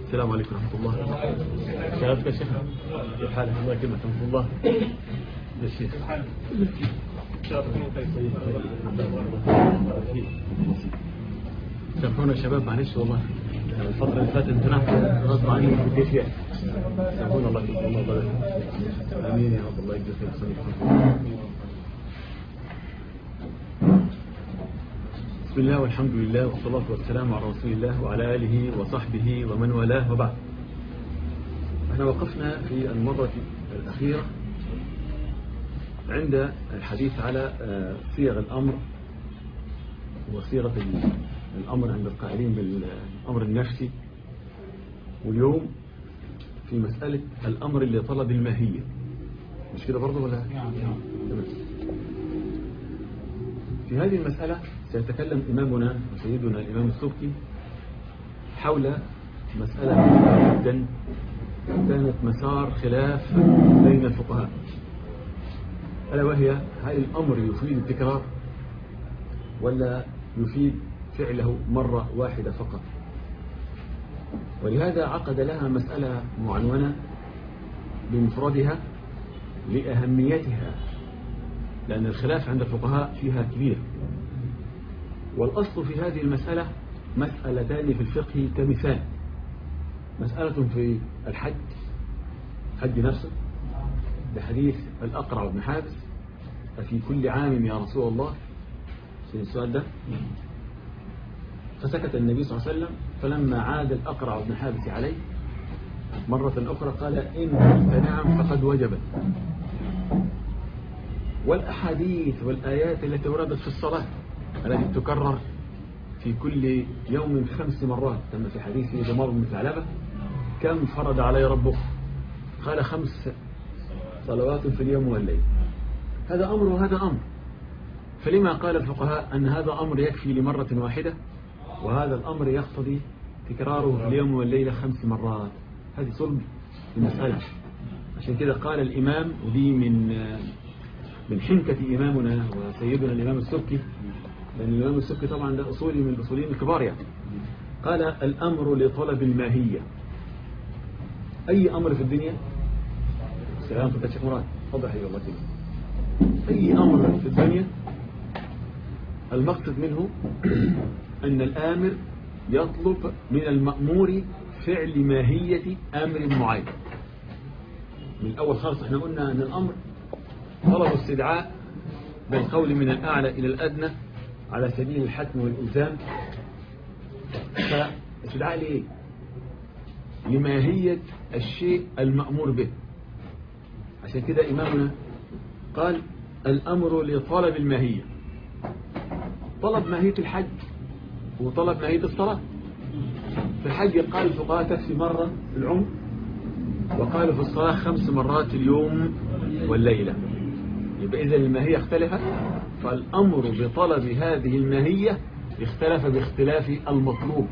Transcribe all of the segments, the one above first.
السلام عليكم ورحمة الله شرفت يا شيخ كيف حالك الله يكرمك ورحمة الله يا شيخ سامحونا يا شباب معلش والله الفترة اللي فاتت امتنعت غصب عني ما بديش يعني سامحونا الله يكرمك الله يبارك امين يا رب الله يجزاك خير صليك بسم الله والحمد لله والصلاة والسلام على رسول الله وعلى آله وصحبه ومن والاه وبعد احنا وقفنا في المرة الأخيرة عند الحديث على صيغ الأمر وصيغة الأمر عند القائلين بالأمر النفسي واليوم في مسألة الأمر اللي طلب الماهية مش كده برضه ولا؟ نعم نعم في هذه المسألة سيتكلم إمامنا وسيدنا الإمام السبكي حول مسألة مهمة جدا كانت مسار خلاف بين الفقهاء ألا وهي هل الأمر يفيد التكرار ولا يفيد فعله مرة واحدة فقط ولهذا عقد لها مسألة معنونة بمفردها لأهميتها لأن الخلاف عند الفقهاء فيها كبير والأصل في هذه المسألة مسألتان في الفقه كمثال مسألة في الحج حج نفسه بحديث الأقرع بن حابس ففي كل عام يا رسول الله في السؤال ده فسكت النبي صلى الله عليه وسلم فلما عاد الأقرع بن حابس عليه مرة أخرى قال إن قلت نعم فقد وجبت والأحاديث والآيات التي وردت في الصلاة التي تكرر في كل يوم خمس مرات كما في حديث دمار بن ثعلبة كم فرض علي ربك قال خمس صلوات في اليوم والليل هذا أمر وهذا أمر فلما قال الفقهاء أن هذا أمر يكفي لمرة واحدة وهذا الأمر يقتضي تكراره في اليوم والليلة خمس مرات هذه صلب المسألة عشان كده قال الإمام ودي من من حنكة إمامنا وسيدنا الإمام السبكي لأن الإمام السبكي طبعا ده أصولي من الأصوليين الكبار يعني قال الأمر لطلب الماهية أي أمر في الدنيا سلام فضل شيخ مراد تفضل حي الله كده أي أمر في الدنيا المقصد منه أن الآمر يطلب من المأمور فعل ماهية أمر معين من الأول خالص احنا قلنا أن الأمر طلب استدعاء بالقول من الأعلى إلى الأدنى على سبيل الحتم والإلزام فاستدعاء لإيه لماهية الشيء المأمور به عشان كده إمامنا قال الأمر لطلب الماهية طلب ماهية الحج وطلب ماهية الصلاة في الحج قال الفقهاء تكفي مرة في العمر وقالوا في الصلاة خمس مرات في اليوم والليلة يبقى إذا الماهية اختلفت فالأمر بطلب هذه الماهية اختلف باختلاف المطلوب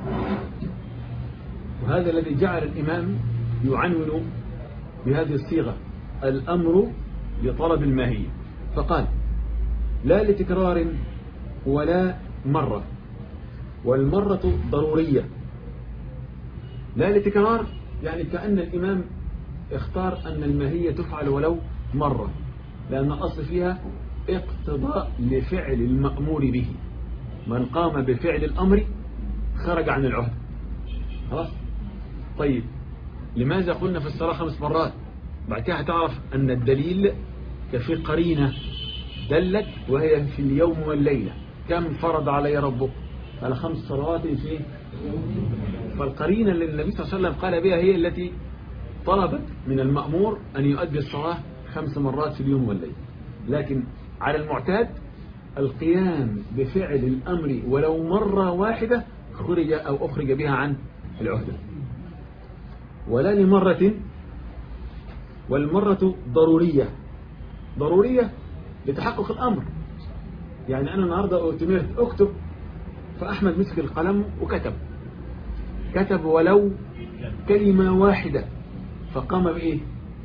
وهذا الذي جعل الإمام يعنون بهذه الصيغة الأمر لطلب الماهية فقال لا لتكرار ولا مرة والمرة ضرورية لا لتكرار يعني كأن الإمام اختار أن الماهية تفعل ولو مرة لأن الأصل فيها اقتضاء لفعل المأمور به من قام بفعل الأمر خرج عن العهد خلاص طيب لماذا قلنا في الصلاة خمس مرات بعد كده هتعرف أن الدليل كفي قرينة دلت وهي في اليوم والليلة كم فرض علي ربك قال خمس صلوات في فالقرينة اللي النبي صلى الله عليه وسلم قال بها هي التي طلبت من المأمور أن يؤدي الصلاة خمس مرات في اليوم والليل لكن على المعتاد القيام بفعل الأمر ولو مرة واحدة خرج أو أخرج بها عن العهدة ولا لمرة والمرة ضرورية ضرورية لتحقق الأمر يعني أنا النهاردة أتمرت أكتب فأحمد مسك القلم وكتب كتب ولو كلمة واحدة فقام بإيه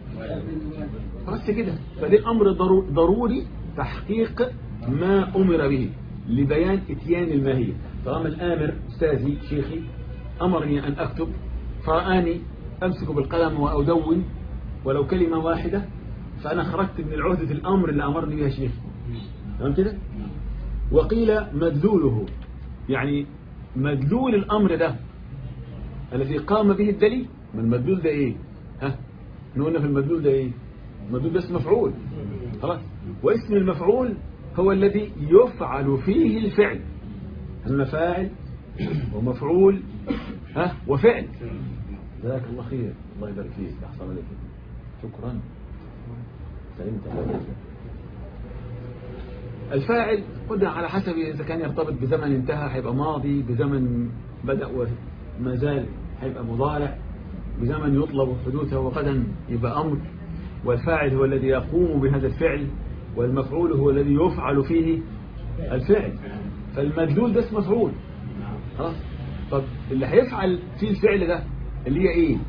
بس كده فده أمر ضروري تحقيق ما أمر به لبيان اتيان الماهية طالما الآمر أستاذي شيخي أمرني أن أكتب فرآني أمسك بالقلم وأدون ولو كلمة واحدة فأنا خرجت من العهدة الأمر اللي أمرني بها شيخ تمام كده وقيل مدلوله يعني مدلول الأمر ده الذي قام به الدليل ما المدلول ده إيه ها نقولنا في المدلول ده إيه المدلول ده اسم مفعول خلاص واسم المفعول هو الذي يفعل فيه الفعل أما فاعل ومفعول ها وفعل جزاك الله خير الله يبارك فيك أحسن عليك شكرا سلمت الفاعل قلنا على حسب إذا كان يرتبط بزمن انتهى هيبقى ماضي بزمن بدأ وما زال هيبقى مضارع بزمن يطلب حدوثه وغدا يبقى أمر والفاعل هو الذي يقوم بهذا الفعل والمفعول هو الذي يفعل فيه الفعل فالمدلول ده اسمه مفعول خلاص طب اللي هيفعل فيه الفعل ده اللي هي ايه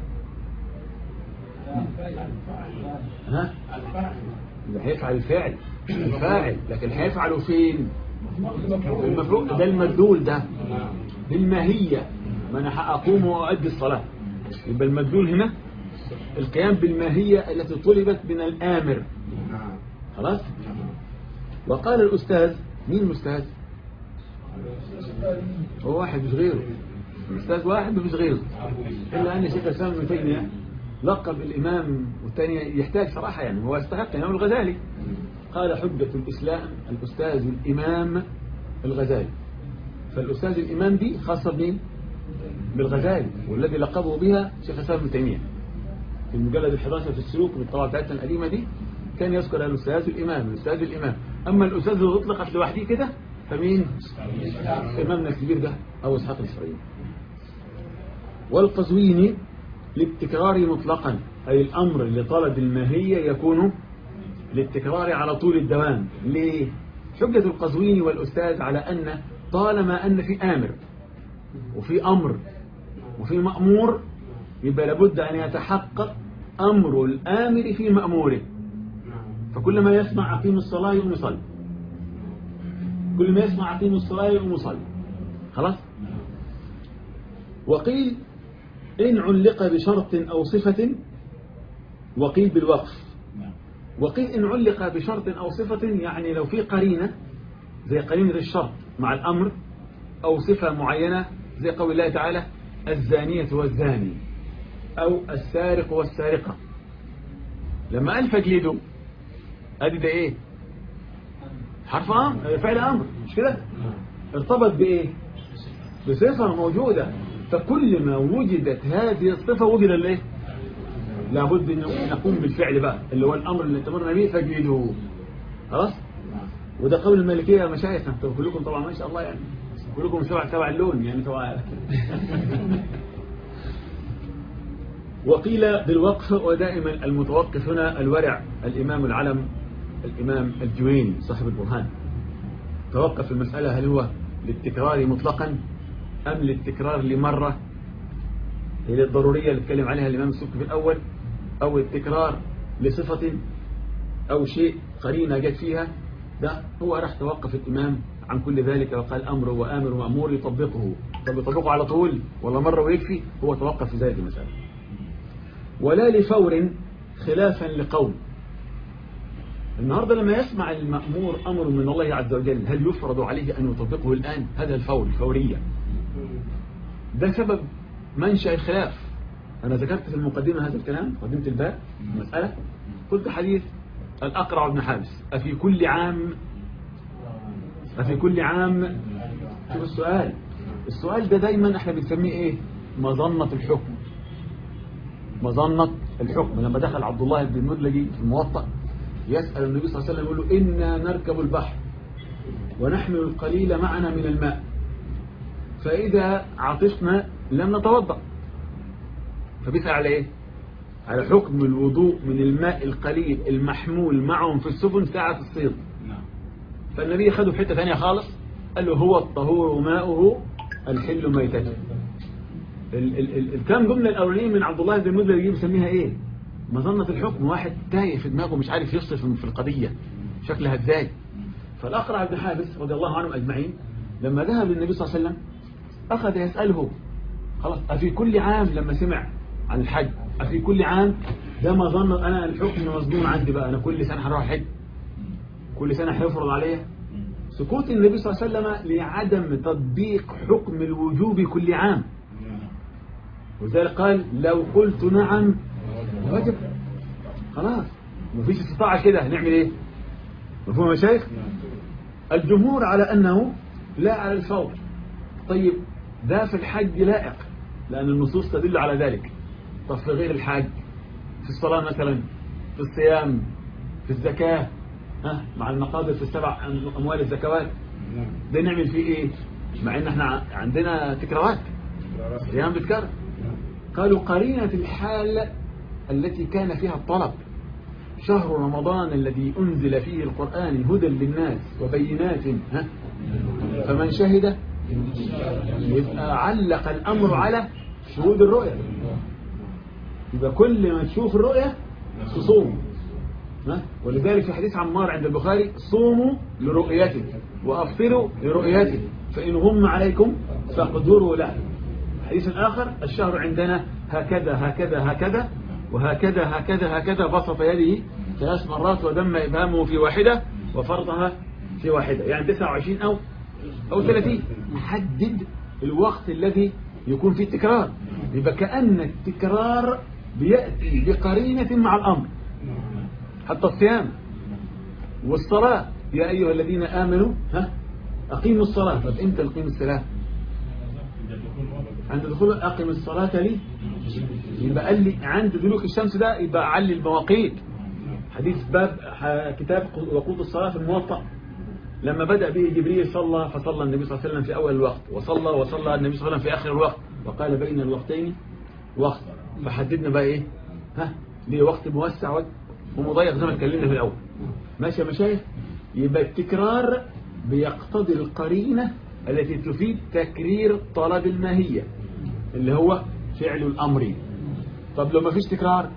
ها اللي هيفعل الفعل الفاعل لكن هيفعله فين المفعول ده المدلول ده بالماهية ما انا هقوم وأؤدي الصلاة يبقى المدلول هنا القيام بالماهية التي طلبت من الآمر خلاص وقال الأستاذ مين الأستاذ هو واحد مش غيره الأستاذ واحد مش غيره إلا أن شيخ الإسلام ابن تيمية لقب الإمام والثاني يحتاج صراحة يعني هو يستحق الإمام الغزالي قال حجة الإسلام الأستاذ الإمام الغزالي فالأستاذ الإمام دي خاصة بمين؟ بالغزالي والذي لقبه بها شيخ الإسلام ابن تيمية في المجلد الحراسة في السلوك بالطبعة بتاعتنا القديمة دي كان يذكر الأستاذ الإمام الأستاذ الإمام أما الأستاذ اللي أطلقت لوحده كده فمين إمامنا الكبير ده أو إسحاق الإسرائيلي والقزويني للتكرار مطلقا أي الأمر اللي طلب الماهية يكون للتكرار على طول الدوام ليه؟ حجة القزويني والأستاذ على أن طالما أن في آمر وفي أمر وفي مأمور يبقى لابد أن يتحقق أمر الآمر في مأموره فكل ما يسمع أقيم الصلاة يقوم يصلي كل ما يسمع أقيم الصلاة يقوم يصلي خلاص وقيل إن علق بشرط أو صفة وقيل بالوقف وقيل إن علق بشرط أو صفة يعني لو في قرينة زي قرينة الشرط مع الأمر أو صفة معينة زي قول الله تعالى الزانية والزاني أو السارق والسارقة لما قال فاجلدوا ادي ده ايه حرف امر فعل امر مش كده ارتبط بايه بصفه موجوده فكل ما وجدت هذه الصفه وجد الايه لابد ان نقوم بالفعل بقى اللي هو الامر اللي تمرنا به فاجلدوه خلاص وده قول المالكيه يا مشايخ انتم كلكم طبعا ما شاء الله يعني كلكم سبع سبع اللون يعني سبع وقيل بالوقف ودائما المتوقف هنا الورع الإمام العلم الإمام الجويني صاحب البرهان توقف في المسألة هل هو للتكرار مطلقا أم للتكرار لمرة هي للضرورية اللي اتكلم عليها الإمام السبكي في الأول أو التكرار لصفة أو شيء قرينة جت فيها ده هو راح توقف الإمام عن كل ذلك وقال أمر وآمر ومأمور يطبقه طب يطبقه على طول ولا مرة ويكفي هو توقف في ذلك المسألة ولا لفور خلافا لقول النهاردة لما يسمع المأمور أمر من الله عز وجل هل يفرض عليه أن يطبقه الآن هذا الفور الفورية ده سبب منشأ الخلاف أنا ذكرت في المقدمة هذا الكلام قدمت الباب المسألة قلت حديث الأقرع بن حابس أفي كل عام أفي كل عام شوف السؤال السؤال ده دايما احنا بنسميه ايه مظنة الحكم مظنة الحكم لما دخل عبد الله بن المدلجي في الموطأ يسأل النبي صلى الله عليه وسلم يقول له إنا نركب البحر ونحمل القليل معنا من الماء فإذا عطشنا لم نتوضأ فبيسأل على إيه على حكم الوضوء من الماء القليل المحمول معهم في السفن ساعة الصيد فالنبي خده في حتة ثانية خالص قال له هو الطهور ماؤه الحل ميتته الكام جملة الأولين من عبد الله بن المدلل يجيب يسميها إيه مظنة الحكم واحد تايه في دماغه مش عارف يصف في القضية شكلها ازاي فالأقرع بن حابس رضي الله عنهم أجمعين لما ذهب للنبي صلى الله عليه وسلم أخذ يسأله خلاص أفي كل عام لما سمع عن الحج أفي كل عام ده ما ظن أنا الحكم مظلوم عندي بقى أنا كل سنة هروح حج كل سنة هيفرض عليا سكوت النبي صلى الله عليه وسلم لعدم تطبيق حكم الوجوب كل عام وذلك قال لو قلت نعم وجب خلاص مفيش استطاعة كده هنعمل ايه مفهوم يا شيخ الجمهور على أنه لا على الفور طيب ده في الحج لائق لأن النصوص تدل على ذلك طب في غير الحج في الصلاة مثلا في الصيام في الزكاة ها مع المقابل في السبع أموال الزكوات ده نعمل فيه إيه مع إن احنا عندنا تكرارات صيام بتكرر قالوا قرينة الحال التي كان فيها الطلب شهر رمضان الذي أنزل فيه القرآن هدى للناس وبينات ها فمن شهد يبقى علق الأمر على شهود الرؤية يبقى كل ما تشوف الرؤية تصوم ها؟ ولذلك في حديث عمار عند البخاري صوموا لرؤيته وأفطروا لرؤيته فإن هم عليكم فاقدروا له حديث آخر الشهر عندنا هكذا هكذا هكذا وهكذا هكذا هكذا بسط يده ثلاث مرات ودم إبهامه في واحدة وفرضها في واحدة يعني 29 أو أو 30 حدد الوقت الذي يكون فيه التكرار يبقى كأن التكرار بيأتي بقرينة مع الأمر حتى الصيام والصلاة يا أيها الذين آمنوا ها أقيموا الصلاة طب إمتى نقيم الصلاة عند دخول أقم الصلاة لي يبقى قال لي عند دلوك الشمس ده يبقى علي المواقيت حديث باب كتاب وقود الصلاة في الموطأ لما بدأ به جبريل صلى فصلى النبي صلى الله عليه وسلم في أول الوقت وصلى وصلى النبي صلى الله عليه وسلم في آخر الوقت وقال بين الوقتين وقت فحددنا بقى إيه ها ليه وقت موسع ومضيق زي ما اتكلمنا في الأول ماشي يا مشايخ يبقى التكرار بيقتضي القرينة التي تفيد تكرير طلب الماهية اللي هو فعل الأمر طب لو ما فيش تكرار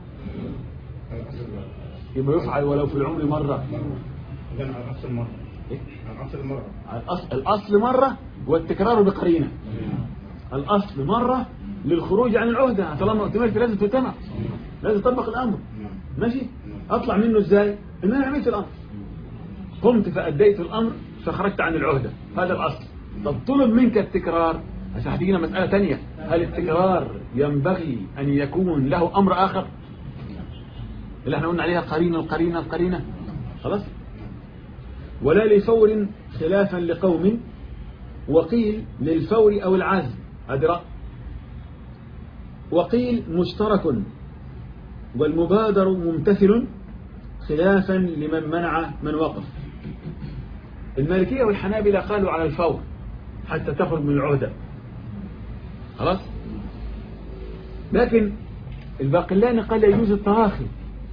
يبقى يفعل ولو في العمر مرة على الأصل مرة على الأصل مرة الأصل, الأصل مرة والتكرار بقرينة الأصل مرة للخروج عن العهدة طالما اؤتمرت لازم تؤتمر لازم تطبق الأمر ماشي أطلع منه إزاي إن أنا عملت الأمر قمت فأديت الأمر فخرجت عن العهدة هذا الأصل طب طلب منك التكرار عشان هتجينا مسألة تانية هل التكرار ينبغي أن يكون له أمر آخر اللي احنا قلنا عليها قرينة القرينة القرينة خلاص ولا لفور خلافا لقوم وقيل للفور أو العزم هذا رأي وقيل مشترك والمبادر ممتثل خلافا لمن منع من وقف المالكية والحنابلة قالوا على الفور حتى تخرج من العهدة خلاص لكن الباقلاني قال يجوز التراخي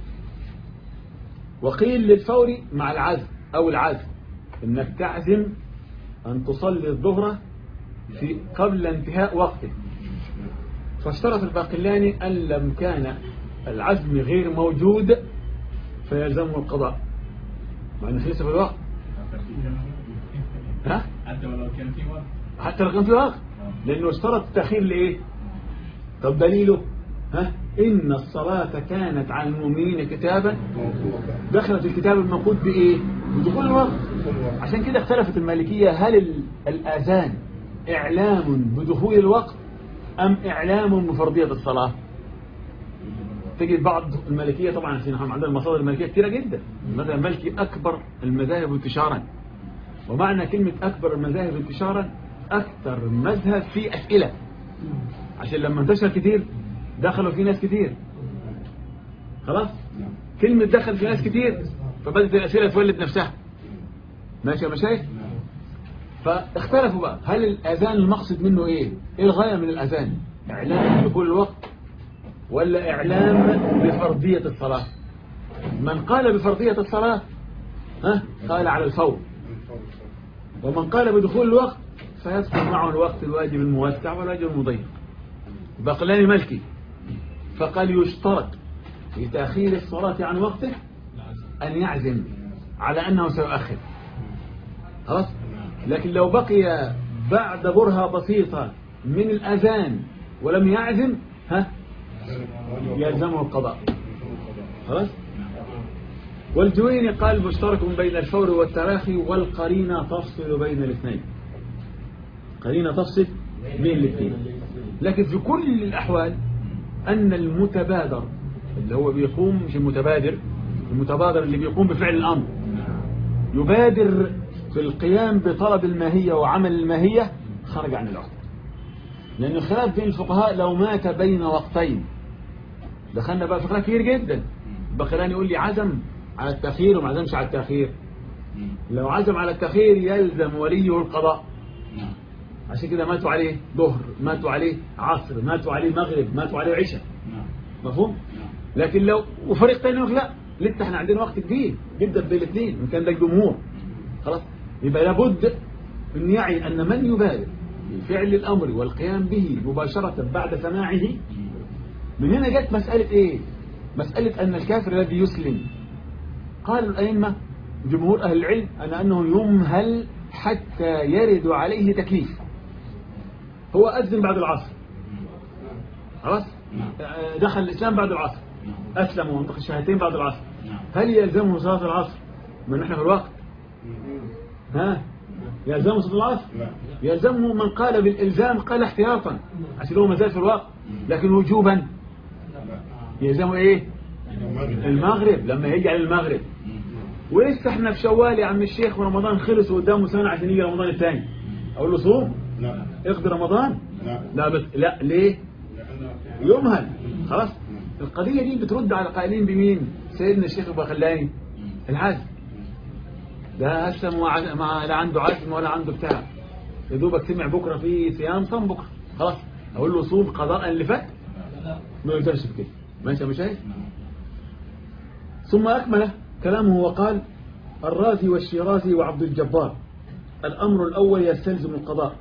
وقيل للفور مع العزم أو العزم إنك تعزم أن تصلي الظهر في قبل انتهاء وقته فاشترط الباقلاني أن لم كان العزم غير موجود فيلزمه القضاء مع أنه ليس في الوقت ها؟ حتى ولو كان في وقت حتى لو كان في وقت لأنه اشترط التأخير لإيه طب دليله ها إن الصلاة كانت على المؤمنين كتابا دخلت الكتاب المنقود بإيه بدخول الوقت عشان كده اختلفت المالكية هل ال- الآذان إعلام بدخول الوقت أم إعلام بفرضية الصلاة تجد بعض المالكية طبعا احنا عندنا المصادر المالكية كثيرة جدا المذهب المالكي أكبر المذاهب انتشارا ومعنى كلمة أكبر المذاهب انتشارا أكثر مذهب فيه أسئلة عشان لما انتشر كتير دخلوا فيه ناس كتير خلاص كلمة دخل في ناس كتير فبدأت الأسئلة تولد نفسها ماشي يا مشايخ فاختلفوا بقى هل الأذان المقصد منه إيه إيه الغاية من الأذان إعلام دخول الوقت ولا إعلام بفرضية الصلاة من قال بفرضية الصلاة ها قال على الفور ومن قال بدخول الوقت فيدخل معه الوقت الواجب الموسع والواجب المضيق بقلاني ملكي فقال يشترط في تأخير الصلاة عن وقته أن يعزم على أنه سيؤخر خلاص لكن لو بقي بعد برهة بسيطة من الأذان ولم يعزم ها يلزمه القضاء خلاص والجويني قال مشترك بين الفور والتراخي والقرينة تفصل بين الاثنين قرينة تفصل بين الاثنين لكن في كل الأحوال أن المتبادر اللي هو بيقوم مش المتبادر المتبادر اللي بيقوم بفعل الأمر يبادر في القيام بطلب الماهية وعمل الماهية خرج عن العهد لأن الخلاف بين الفقهاء لو مات بين وقتين دخلنا بقى في خلاف كتير جدا بخلاني يقول لي عزم على التأخير وما عزمش على التأخير لو عزم على التأخير يلزم وليه القضاء عشان كده ماتوا عليه ظهر ماتوا عليه عصر ماتوا عليه مغرب ماتوا عليه عشاء مفهوم لكن لو وفريق تاني يقول لا لسه احنا عندنا وقت كبير جدا بين الاثنين ان كان ده الجمهور خلاص يبقى لابد ان يعي ان من يبالغ بفعل الامر والقيام به مباشرة بعد سماعه من هنا جت مسألة ايه مسألة ان الكافر الذي يسلم قال الأئمة جمهور أهل العلم أن أنه يمهل حتى يرد عليه تكليف هو أذن بعد العصر خلاص دخل الإسلام بعد العصر أسلم وانطق الشهادتين بعد العصر هل يلزمه صلاة العصر من نحن في الوقت ها يلزمه صلاة العصر يلزمه من قال بالإلزام قال احتياطا عشان هو مازال في الوقت لكن وجوبا يلزمه ايه المغرب لما يجي على المغرب ولسه احنا في شوال يا عم الشيخ ورمضان خلص وقدامه سنة عشان يجي رمضان الثاني اقول له صوم لا اقضي رمضان لا لا بس لا ليه لأن يمهل خلاص القضية دي بترد على قائلين بمين سيدنا الشيخ ابو خلاني العزم ده هسه مع مع لا عنده عزم ولا عنده بتاع يا دوبك سمع بكره في صيام صام بكره خلاص اقول له صوم قضاء اللي فات ما يقدرش بكده ماشي يا مشايخ ثم أكمل كلامه وقال الرازي والشيرازي وعبد الجبار الأمر الأول يستلزم القضاء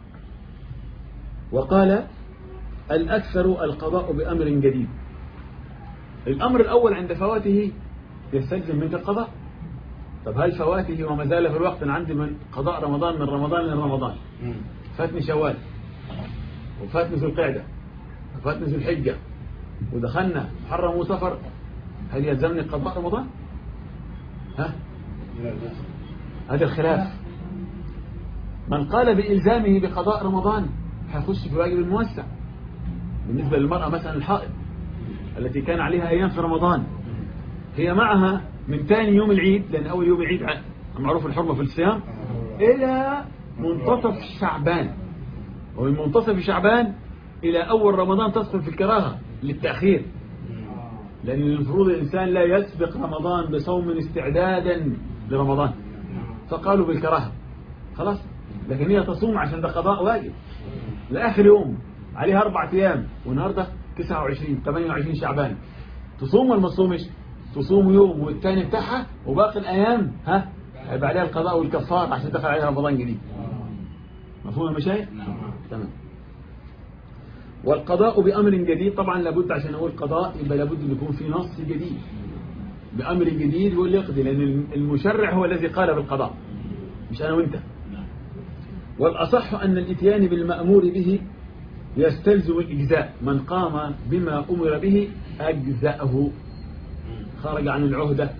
وقال الأكثر القضاء بأمر جديد الأمر الأول عند فواته يستلزم منك القضاء طب هل فواته وما زال في الوقت أنا عندي من قضاء رمضان من رمضان لرمضان مم. فاتني شوال وفاتني ذو القعدة وفاتني ذو الحجة ودخلنا محرم وسفر هل يلزمني قضاء رمضان؟ ها؟ لا لا هذا الخلاف من قال بإلزامه بقضاء رمضان هيخش في الواجب الموسع بالنسبة للمرأة مثلا الحائض التي كان عليها أيام في رمضان هي معها من ثاني يوم العيد لأن أول يوم العيد ع- معروف الحرمة في الصيام إلى منتصف شعبان ومن منتصف شعبان إلى أول رمضان تدخل في الكراهة للتأخير لأن المفروض الإنسان لا يسبق رمضان بصوم استعدادا لرمضان فقالوا بالكراهة خلاص لكن هي تصوم عشان ده قضاء واجب لآخر يوم عليها أربع أيام والنهاردة 29 28 شعبان تصوم ولا ما تصومش تصوم يوم والتاني بتاعها وباقي الأيام ها هيبقى عليها القضاء والكفار عشان دخل عليها رمضان جديد مفهوم يا مشايخ؟ تمام والقضاء بأمر جديد طبعا لابد عشان أقول قضاء يبقى لابد أن يكون في نص جديد بأمر جديد هو اللي يقضي لأن المشرع هو الذي قال بالقضاء مش أنا وأنت والأصح أن الإتيان بالمأمور به يستلزم الإجزاء من قام بما أمر به أجزأه خرج عن العهدة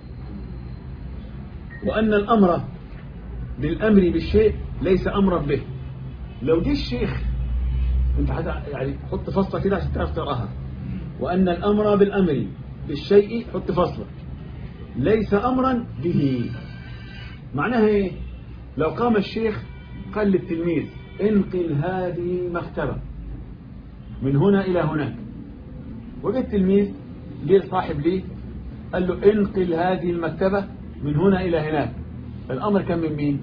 وأن الأمر بالأمر بالشيء ليس أمرا به لو جه الشيخ انت حتى يعني حط فصلة كده عشان تعرف تقراها وأن الأمر بالأمر بالشيء حط فصلة ليس أمرا به معناها ايه لو قام الشيخ قال للتلميذ انقل هذه المكتبة من هنا إلى هناك وجد التلميذ جه صاحب ليه قال له انقل هذه المكتبة من هنا إلى هناك الأمر كان من مين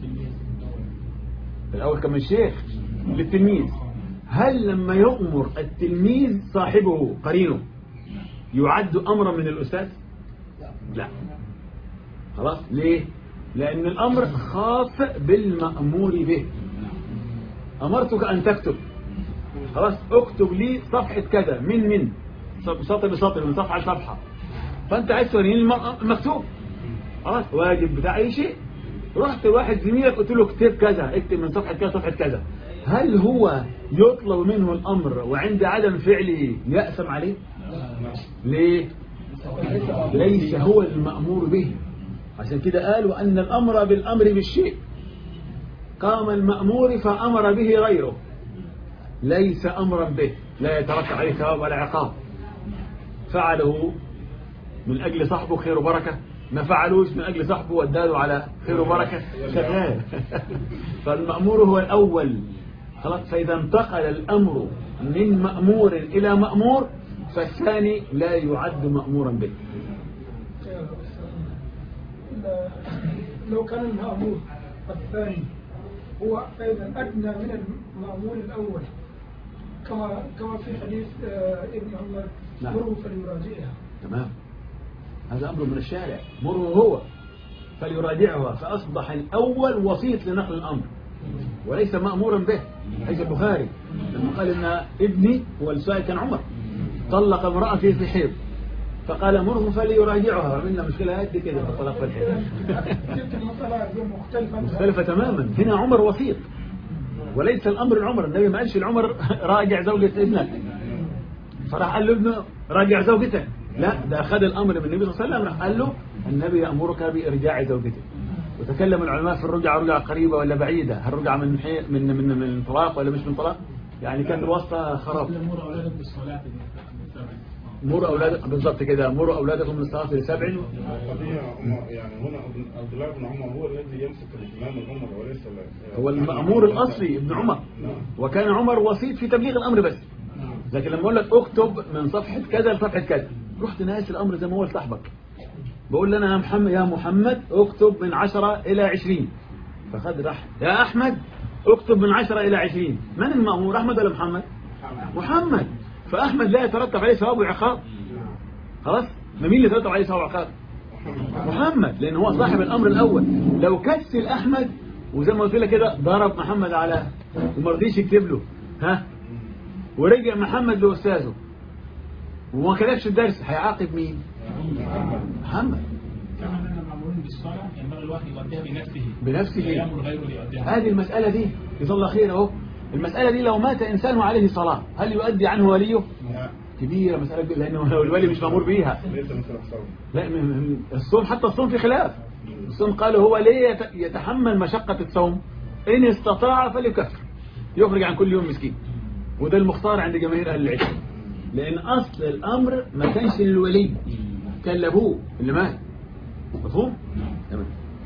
الأول كان من الشيخ للتلميذ هل لما يؤمر التلميذ صاحبه قرينه يعد أمرا من الأستاذ لا خلاص ليه لأن الأمر خاص بالمأمور به أمرتك أن تكتب خلاص اكتب لي صفحة كذا من من سطر بسطر من صفحة لصفحة فأنت عايز توريني الم- المكتوب خلاص واجب بتاع أي شيء رحت لواحد زميلك قلت له اكتب كذا اكتب من صفحة كذا صفحة كذا هل هو يطلب منه الأمر وعند عدم فعله يأثم عليه ليه ليس هو المأمور به عشان كده قالوا أن الأمر بالأمر بالشيء قام المأمور فأمر به غيره ليس أمرا به لا يترتب عليه ثواب ولا عقاب فعله من أجل صاحبه خير وبركة ما فعلوش من أجل صاحبه واداله على خير وبركة شغال فالمأمور هو الأول خلاص فإذا انتقل الأمر من مأمور إلى مأمور فالثاني لا يعد مأمورا به لو كان المأمور الثاني هو أيضا أدنى من المأمور الأول كما كما في حديث آه، ابن عمر نعم. مره فليراجعها تمام هذا أمر من الشارع مره هو فليراجعها فأصبح الأول وسيط لنقل الأمر وليس مأمورا به حيث البخاري لما قال إن ابني هو السائل كان عمر طلق امرأتي في حيض فقال مره فليراجعها عملنا مشكلة قد كده في الطلاق في الحيض تلك المسألة هي مختلفة مختلفة تماما هنا عمر وسيط وليس الأمر العمر النبي ما قالش العمر راجع زوجة ابنك فراح قال له ابنه راجع زوجتك لا ده أخذ الأمر من النبي صلى الله عليه وسلم راح قال له النبي يأمرك بإرجاع زوجتك وتكلم العلماء في الرجعة رجعة قريبة ولا بعيدة هل رجعة من حي... من من من طلاق ولا مش من طلاق يعني كان الواسطة خراب مر أولادك بالصلاة مروا أولادكم بالضبط كده مروا أولادكم من الصلاة لسبع القضية هم- يعني هنا ابن- عبد الله بن عمر هو الذي يمسك الإمام الأمر وليس ال- هو المأمور الأصلي ابن عمر نعم وكان عمر وسيط في تبليغ الأمر بس لكن لما أقول لك اكتب من صفحة كذا لصفحة كذا رحت ناقص الأمر زي ما هو لصاحبك بقول لنا يا محمد يا محمد اكتب من عشرة إلى عشرين فخد راح يا أحمد اكتب من عشرة إلى عشرين من المأمور أحمد ولا محمد محمد فأحمد لا يترتب عليه ثواب وعقاب خلاص ما مين اللي يترتب عليه ثواب وعقاب محمد لأن هو صاحب الأمر الأول لو كسل أحمد وزي ما قلت لك كده ضرب محمد على وما رضيش يكتب له ها ورجع محمد لأستاذه وما كتبش الدرس هيعاقب مين محمد كما أننا مأمورين بالصلاة ينبغي الواحد يؤديها بنفسه بنفسه لا يأمر غيره ليؤديها هذه المسألة دي جزاه الله خير اهو المسألة دي لو مات إنسان وعليه صلاة هل يؤدي عنه وليه لا، كبيرة مسألة كبيرة لأنه الولي مش مأمور بيها ليس مثل الصوم لا م- م- الصوم حتى الصوم في خلاف الصوم قالوا هو ليه يت- يتحمل مشقة الصوم إن استطاع فليكفر يخرج عن كل يوم مسكين وده المختار عند جماهير أهل العلم لأن أصل الأمر ما كانش للولي كان لأبوه اللي مات مفهوم؟ تمام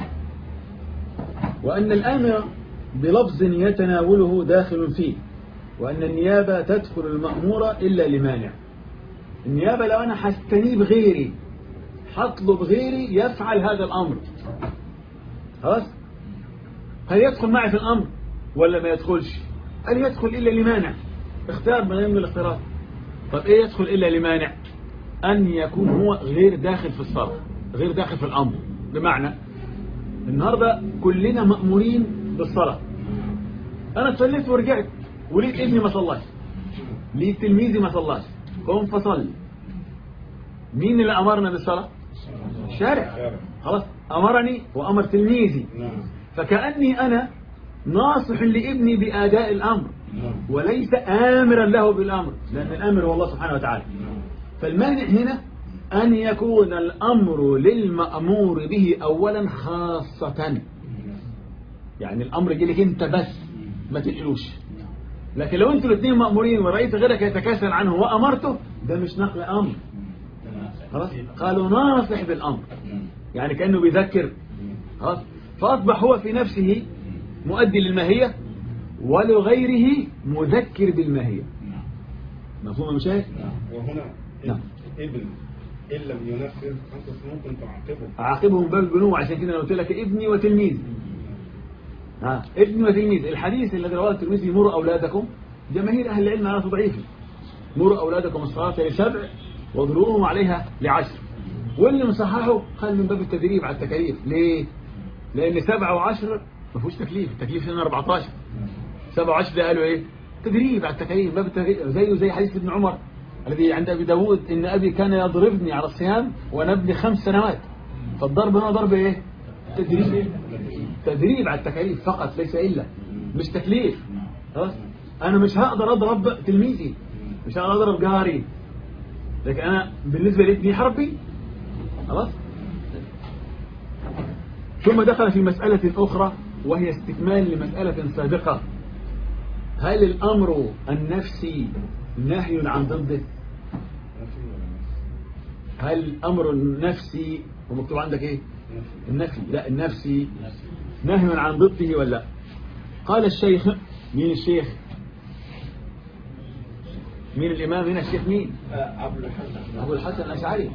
وأن الآمر بلفظ يتناوله داخل فيه وأن النيابة تدخل المأمورة إلا لمانع النيابة لو أنا هستنيب غيري هطلب غيري يفعل هذا الأمر خلاص هل يدخل معي في الأمر ولا ما يدخلش هل يدخل إلا لمانع اختار من من الاختيارات طب إيه يدخل إلا لمانع أن يكون هو غير داخل في الصلاة غير داخل في الأمر بمعنى النهاردة كلنا مأمورين بالصلاة أنا صليت ورجعت ولقيت ابني ما صلاش لقيت تلميذي ما صلاش قوم فصلي مين اللي أمرنا بالصلاة الشارع خلاص أمرني وأمر تلميذي نعم فكأني أنا ناصح لابني بأداء الأمر نعم وليس آمرا له بالأمر لأن الأمر هو الله سبحانه وتعالى فالمانع هنا أن يكون الأمر للمأمور به أولا خاصة يعني الأمر يجي لك أنت بس ما تنقلوش لكن لو أنتوا الاثنين مأمورين ورأيت غيرك يتكاسل عنه وأمرته ده مش نقل أمر خلاص قالوا ناصح بالأمر يعني كأنه بيذكر خلاص فأصبح هو في نفسه مؤدي للماهية ولغيره مذكر بالماهية مفهوم يا مشاهد وهنا نعم. ابن إن لم ينفذ أنت ممكن تعاقبه أعاقبهم باب البنوة عشان كده أنا قلت لك ابني وتلميذ ها ابني وتلميذ الحديث الذي رواه الترمذي مروا أولادكم جماهير أهل العلم على ضعيفه مروا أولادكم الصلاة لسبع واضربوهم عليها لعشر واللي مصححه قال من باب التدريب على التكاليف ليه؟ لأن سبعة وعشر ما فيهوش تكليف التكليف هنا 14 سبعة وعشر ده قالوا إيه؟ تدريب على التكاليف باب التدريب زيه زي حديث ابن عمر الذي عند أبي داود إن أبي كان يضربني على الصيام وأنا ابني خمس سنوات فالضرب هنا ضرب إيه؟ تدريب تدريب على التكاليف فقط ليس إلا مش تكليف خلاص انا مش هقدر اضرب تلميذي مش هقدر اضرب جاري لكن انا بالنسبه لابني حربي خلاص ثم دخل في مسألة أخرى وهي استكمال لمسألة سابقة هل الأمر النفسي نهي عن ضده نفي ولا نفس؟ هل الأمر النفسي ومكتوب عندك إيه نفي النفي لا النفسي نهي عن ضده ولا لا؟ قال الشيخ مين الشيخ مين الإمام هنا الشيخ مين أبو الحسن أبو الحسن الأشعري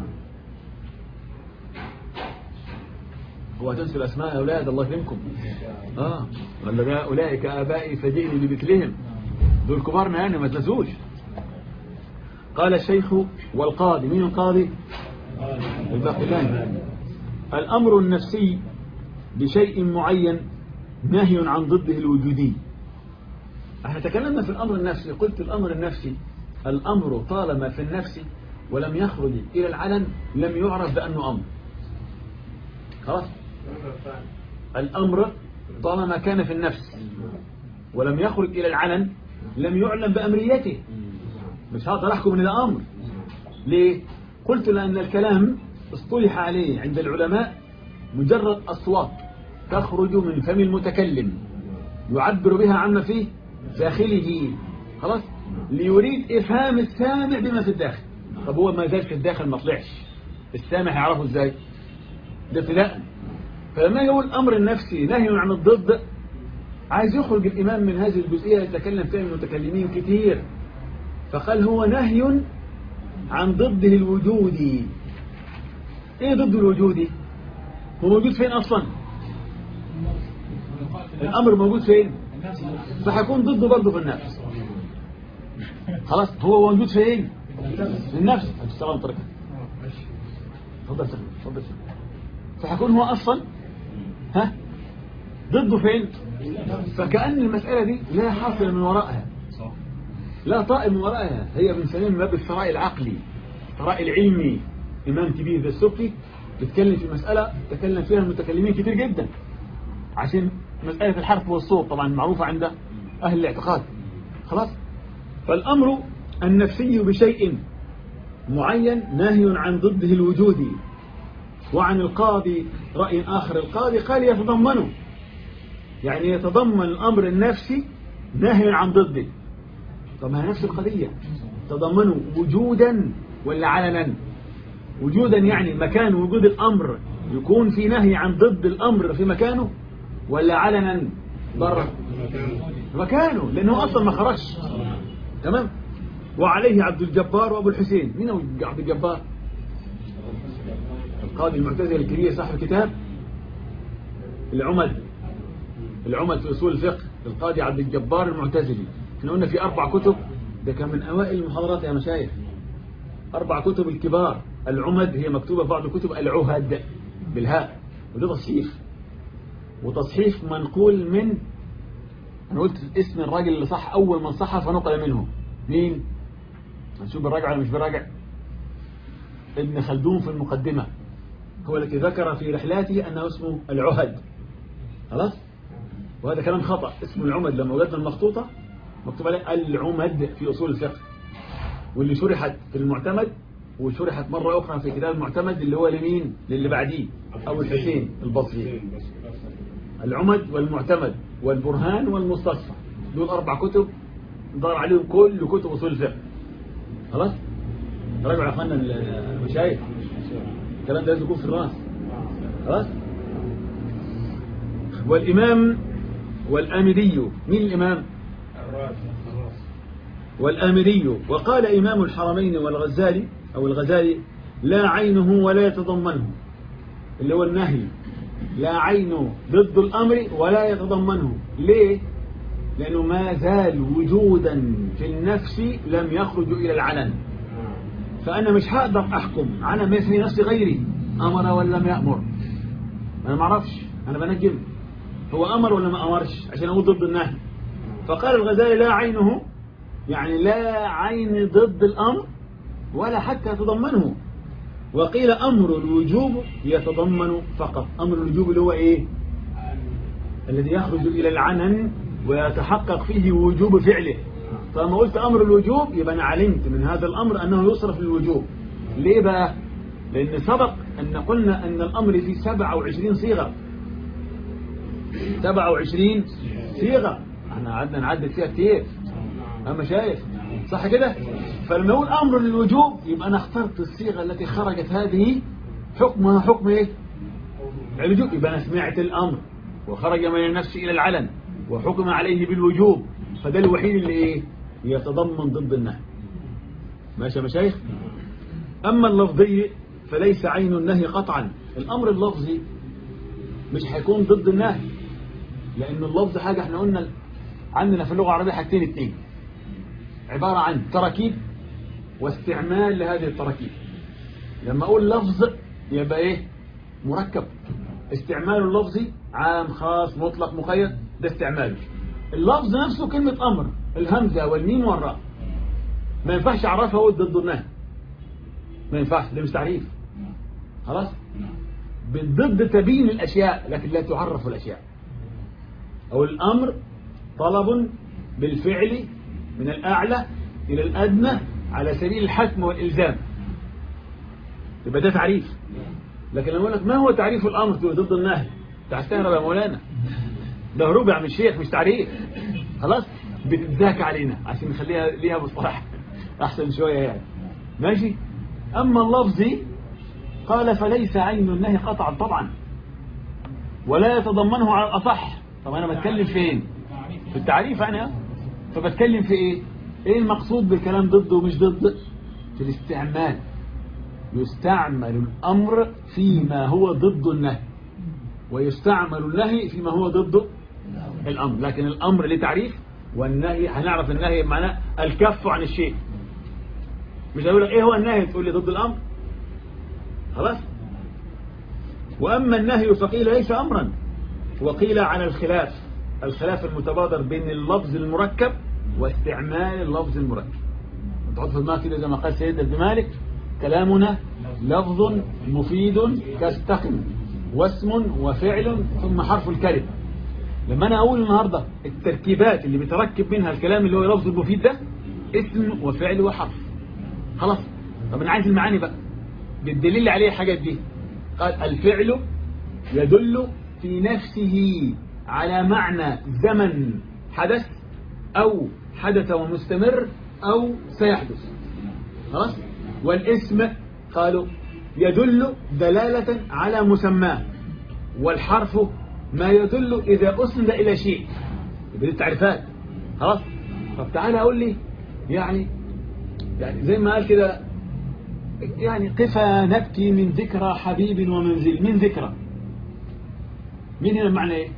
هو تنسوا الأسماء يا أولاد الله يكرمكم آه ولا أولئك آبائي فجئني بمثلهم دول كبارنا يعني ما تنسوش قال الشيخ والقاضي مين القاضي الباقلاني الأمر النفسي بشيء معين نهي عن ضده الوجودي احنا تكلمنا في الأمر النفسي قلت الأمر النفسي الأمر طالما في النفس ولم يخرج إلى العلن لم يعرف بأنه أمر خلاص الأمر طالما كان في النفس ولم يخرج إلى العلن لم يعلم بأمريته مش هقدر أحكم إن ده أمر ليه؟ قلت لأن الكلام اصطلح عليه عند العلماء مجرد أصوات تخرج من فم المتكلم يعبر بها عما فيه داخله خلاص ليريد إفهام السامع بما في الداخل طب هو ما زال في الداخل ما طلعش السامع هيعرفه ازاي ده ابتداء فلما يقول أمر النفسي نهي عن الضد عايز يخرج الإمام من هذه الجزئية يتكلم فيها المتكلمين كتير فقال هو نهي عن ضده الوجودي ايه ضد الوجودي هو موجود فين اصلا الامر موجود فين فهيكون ضده برضه في النفس خلاص هو موجود فين في النفس السلام طريقة تفضل سلام تفضل سلام فهيكون هو اصلا ها ضده فين فكأن المسألة دي لا حاصل من وراءها لا طائل من ورائها هي بنسميها من باب الثراء العقلي الثراء العلمي إمام كبير ذا السبكي بيتكلم في مسألة تكلم فيها المتكلمين كتير جدا عشان مسألة الحرف والصوت طبعا معروفة عند أهل الاعتقاد خلاص فالأمر النفسي بشيء معين ناهي عن ضده الوجودي وعن القاضي رأي آخر القاضي قال يتضمنه يعني يتضمن الأمر النفسي ناهي عن ضده طب ما هي نفس القضية تضمنوا وجودا ولا علنا وجودا يعني مكان وجود الأمر يكون في نهي عن ضد الأمر في مكانه ولا علنا بره مكانه لأنه أصلا ما خرجش تمام وعليه عبد الجبار وأبو الحسين مين هو عبد الجبار القاضي المعتزلي الكبير صاحب الكتاب العمد العمد في أصول الفقه القاضي عبد الجبار المعتزلي احنا قلنا في أربع كتب ده كان من أوائل المحاضرات يا مشايخ أربع كتب الكبار العمد هي مكتوبة في بعض الكتب العهد بالهاء وده تصحيف وتصحيف منقول من أنا قلت اسم الراجل اللي صح أول من صحف ونقل منه مين هنشوف بالراجع ولا مش بالراجع ابن خلدون في المقدمة هو الذي ذكر في رحلاته أنه اسمه العهد خلاص وهذا كلام خطأ اسم العمد لما وجدنا المخطوطة مكتوب عليه العمد في أصول الفقه واللي شرحت في المعتمد وشرحت مرة أخرى في كتاب المعتمد اللي هو لمين للي بعديه أو الحسين البصري العمد والمعتمد والبرهان والمستصفى دول أربع كتب دار عليهم كل كتب أصول الفقه خلاص راجعوا يا أخوانا المشايخ الكلام ده لازم يكون في الراس خلاص والإمام والآمدي مين الإمام والآمري وقال إمام الحرمين والغزالي أو الغزالي لا عينه ولا يتضمنه اللي هو النهي لا عينه ضد الأمر ولا يتضمنه ليه؟ لأنه ما زال وجودا في النفس لم يخرج إلى العلن فأنا مش هقدر أحكم على ما في نفس غيري أمر ولا لم يأمر أنا ما أعرفش أنا بنجم هو أمر ولا ما أمرش عشان أقول ضد النهي فقال الغزالي لا عينه يعني لا عين ضد الأمر ولا حتى يتضمنه وقيل أمر الوجوب يتضمن فقط أمر الوجوب اللي هو إيه الذي يخرج إلى العنن ويتحقق فيه وجوب فعله فلما قلت أمر الوجوب يبقى أنا علمت من هذا الأمر أنه يصرف للوجوب ليه بقى؟ لأن سبق أن قلنا أن الأمر فيه 27 صيغة 27 صيغة احنا قعدنا نعدد فيها كتير أما شايف صح كده فلما نقول أمر للوجوب يبقى أنا اخترت الصيغة التي خرجت هذه حكمها حكم إيه الوجوب يبقى أنا سمعت الأمر وخرج من النفس إلى العلن وحكم عليه بالوجوب فده الوحيد اللي إيه يتضمن ضد النهي ماشي يا مشايخ أما اللفظي فليس عين النهي قطعا الأمر اللفظي مش هيكون ضد النهي لأن اللفظ حاجة احنا قلنا عندنا في اللغة العربية حاجتين اتنين عبارة عن تراكيب واستعمال لهذه التراكيب لما أقول لفظ يبقى إيه مركب استعمال اللفظي عام خاص مطلق مقيد ده استعماله اللفظ نفسه كلمة أمر الهمزة والميم والراء ما ينفعش أعرفها أقول ضد النهي ما ينفعش ده مش تعريف خلاص بالضد تبين الأشياء لكن لا تعرف الأشياء أو الأمر طلب بالفعل من الأعلى إلى الأدنى على سبيل الحكم والإلزام يبقى ده تعريف لكن لما أقول لك ما هو تعريف الأمر تقول ضد النهي تستغرب يا مولانا ده هروب يا عم الشيخ مش تعريف خلاص بتتذاك علينا عشان نخليها ليها مصطلح أحسن شوية يعني ماشي أما اللفظي قال فليس عين النهي قطعا طبعا ولا يتضمنه على الأصح طب أنا بتكلم فين في التعريف أنا فبتكلم في إيه إيه المقصود بالكلام ضد ومش ضد في الاستعمال يستعمل الأمر فيما هو ضد النهي ويستعمل النهي فيما هو ضد الأمر لكن الأمر له تعريف والنهي هنعرف النهي معناه الكف عن الشيء مش هقول لك ايه هو النهي تقول لي ضد الأمر خلاص وأما النهي فقيل ليس أمرا وقيل على الخلاف الخلاف المتبادر بين اللفظ المركب واستعمال اللفظ المركب تحط في دماغك كده زي ما قال سيد ابن مالك كلامنا لفظ مفيد كاستقم واسم وفعل ثم حرف الكلمة لما أنا أقول النهاردة التركيبات اللي بيتركب منها الكلام اللي هو لفظ المفيد ده اسم وفعل وحرف خلاص طب أنا عايز المعاني بقى بالدليل اللي عليه الحاجات دي قال الفعل يدل في نفسه على معنى زمن حدث أو حدث ومستمر أو سيحدث خلاص والاسم قالوا يدل دلالة على مسماه والحرف ما يدل إذا أسند إلى شيء يبقى دي التعريفات خلاص طب تعالى أقول لي يعني يعني زي ما قال كده يعني قفا نبكي من ذكرى حبيب ومنزل من ذكرى مين هنا المعنى ايه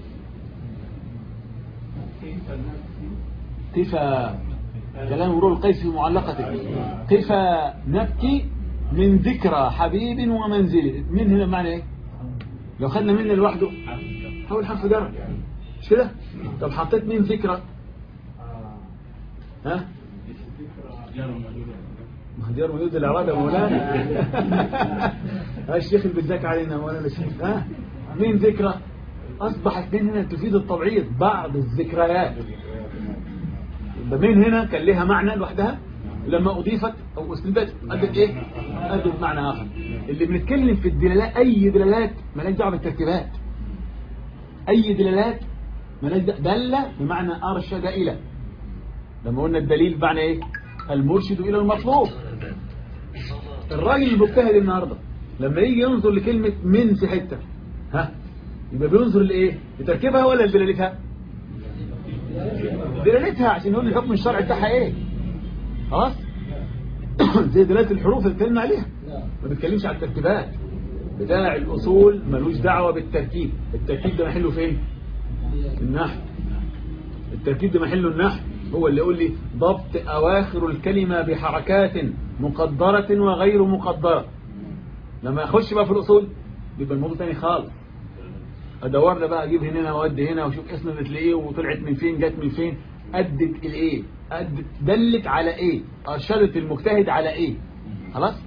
قفا كلام مرور القيس في معلقته قفا نبكي من ذكرى حبيب ومنزل من هنا المعنى ايه لو خدنا من لوحده حول حرف جر مش كده طب حطيت من ذكرى ها مهدير موجود الإرادة مولانا ها الشيخ اللي بتذاك علينا مولانا الشيخ ها من ذكرى أصبحت من هنا تفيد التبعيض بعض الذكريات ده من هنا كان لها معنى لوحدها لما أضيفت أو أسندت أدت إيه أدت معنى آخر اللي بنتكلم في الدلالات أي دلالات مالهاش دعوه بالتركيبات أي دلالات مالهاش دل بمعنى أرشد إلى لما قلنا الدليل بمعنى إيه المرشد إلى المطلوب الراجل المجتهد النهاردة لما يجي ينظر لكلمة من في حتة ها يبقى بينظر لإيه لتركيبها ولا لدلالتها دلالتها عشان يقول الحكم الشرعي بتاعها إيه خلاص زي دلالة الحروف اللي اتكلمنا عليها ما بيتكلمش على التركيبات بتاع الأصول ملوش دعوة بالتركيب التركيب ده محله فين النحو التركيب ده محله النحو هو اللي يقول لي ضبط أواخر الكلمة بحركات مقدرة وغير مقدرة لما يخش بقى في الأصول يبقى الموضوع تاني خالص ادورنا بقى اجيب هنا وادي هنا واشوف اسم الايه وطلعت من فين جت من فين ادت الايه أدت دلت على ايه ارشدت المجتهد على ايه خلاص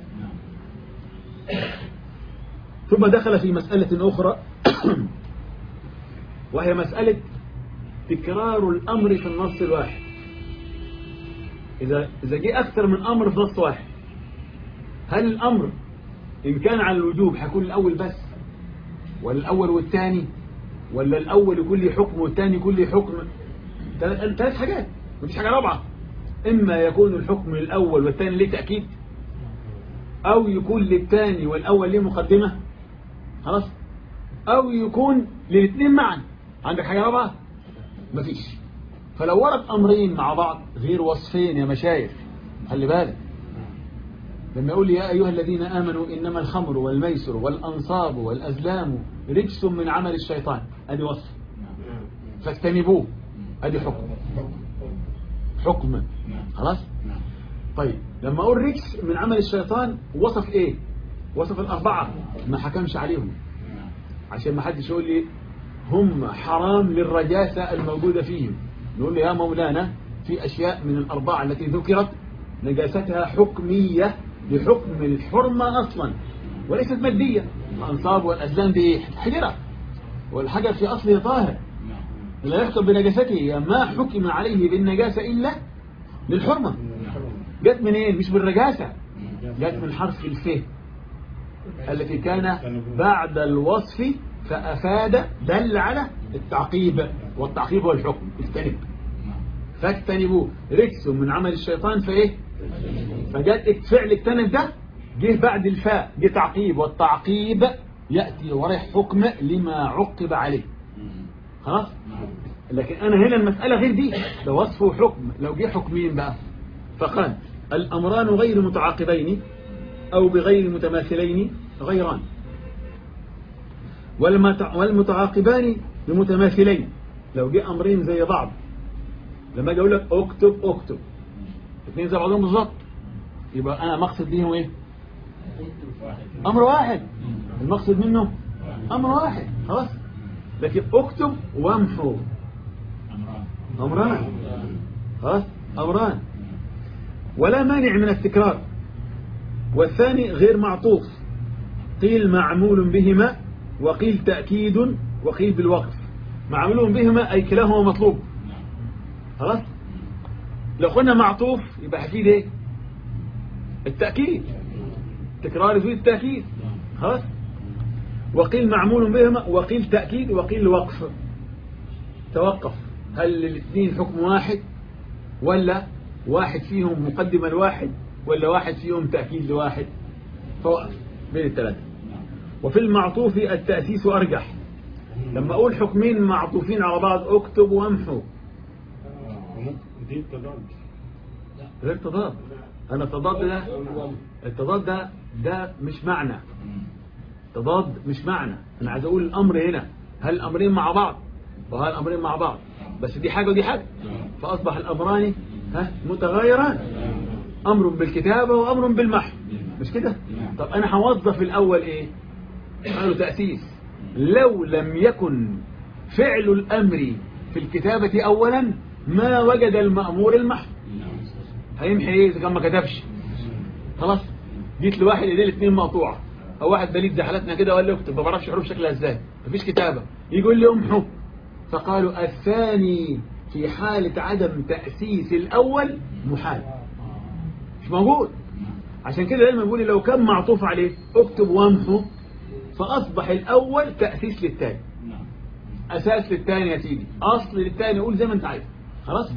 ثم دخل في مسألة أخرى وهي مسألة تكرار الأمر في النص الواحد إذا إذا جه أكثر من أمر في نص واحد هل الأمر إن كان على الوجوب هيكون الأول بس ولا الأول والثاني ولا الأول يكون لي حكم والثاني يكون لي حكم ثلاث ثلاث حاجات مفيش حاجة رابعة إما يكون الحكم الأول والثاني ليه تأكيد أو يكون للثاني والأول ليه مقدمة خلاص أو يكون للاثنين معا عندك حاجة رابعة مفيش فلو ورد أمرين مع بعض غير وصفين يا مشايخ خلي بالك لما يقول لي يا أيها الذين آمنوا إنما الخمر والميسر والأنصاب والأزلام رجس من عمل الشيطان أدي وصف فاجتنبوه أدي حكم حكم خلاص طيب لما أقول رجس من عمل الشيطان وصف إيه وصف الأربعة ما حكمش عليهم عشان ما حدش يقول لي هم حرام للرجاسة الموجودة فيهم نقول له يا مولانا في أشياء من الأربعة التي ذكرت نجاستها حكمية بحكم الحرمة أصلا وليست مادية الأنصاب والأزلام دي حجرة والحجر في أصله طاهر لا يحكم بنجاسته ما حكم عليه بالنجاسة إلا للحرمة جت من ايه مش بالرجاسة جت من حرف الف التي كان بعد الوصف فأفاد دل على التعقيب والتعقيب هو الحكم اجتنب فاجتنبوه رجس من عمل الشيطان فايه فجاء فعل اجتنب ده جه بعد الفاء جه تعقيب والتعقيب يأتي وراه حكم لما عقب عليه خلاص لكن أنا هنا المسألة غير دي ده وصف وحكم لو جه حكمين بقى فقال الأمران غير متعاقبين أو بغير متماثلين غيران والمتعاقبان بمتماثلين لو جه أمرين زي بعض لما اجي اقول لك اكتب اكتب اثنين زي بعضهم بالظبط يبقى انا مقصد بيهم ايه امر واحد المقصد منه امر واحد خلاص لكن اكتب وامحو امران خلاص امران ولا مانع من التكرار والثاني غير معطوف قيل معمول بهما وقيل تأكيد وقيل بالوقف معمول بهما أي كلاهما مطلوب خلاص لو قلنا معطوف يبقى هفيد ايه التأكيد تكرار يفيد التأكيد خلاص وقيل معمول بهما وقيل تأكيد وقيل وقف توقف هل الاثنين حكم واحد ولا واحد فيهم مقدمة لواحد ولا واحد فيهم تأكيد لواحد فوقف بين الثلاثة وفي المعطوف التأسيس أرجح لما أقول حكمين معطوفين على بعض اكتب وامحو دي التضاد غير تضاد أنا التضاد ده التضاد ده ده مش معنى تضاد مش معنى أنا عايز أقول الأمر هنا هل الأمرين مع بعض وهل الأمرين مع بعض بس دي حاجة ودي حاجة فأصبح الأمران ها متغيران أمر بالكتابة وأمر بالمحو مش كده طب أنا هوظف الأول إيه قالوا تأسيس لو لم يكن فعل الأمر في الكتابة أولا ما وجد المأمور المحو هيمحي ايه اذا كان ما كتبش خلاص جيت لواحد ايديه الاثنين مقطوعه او واحد بليد زي حالتنا كده وقال لي اكتب ما بعرفش حروف شكلها ازاي مفيش كتابه يقول لي امحو فقالوا الثاني في حالة عدم تأسيس الأول محال مش موجود عشان كده دايما بيقول لي لو كان معطوف عليه اكتب وامحو فأصبح الأول تأسيس للثاني أساس للثاني يا سيدي أصل للثاني قول زي ما أنت عايز خلاص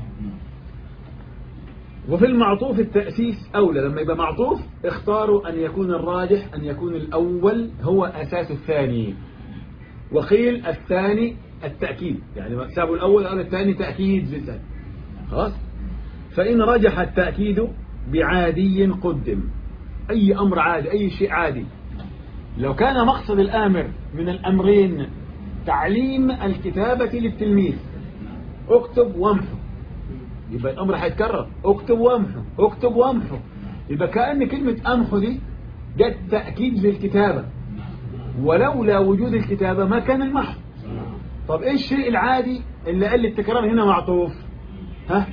وفي المعطوف التأسيس أولى لما يبقى معطوف اختاروا أن يكون الراجح أن يكون الأول هو أساس الثاني وقيل الثاني التأكيد يعني سابوا الأول قال الثاني تأكيد للثاني خلاص فإن رجح التأكيد بعادي قدم أي أمر عادي أي شيء عادي لو كان مقصد الآمر من الأمرين تعليم الكتابة للتلميذ اكتب وامحو يبقى الأمر هيتكرر اكتب وامحو اكتب وامحو يبقى كأن كلمة أمحو دي جت تأكيد للكتابة ولولا وجود الكتابة ما كان المحو طب ايه الشيء العادي اللي قال لي التكرار هنا معطوف ها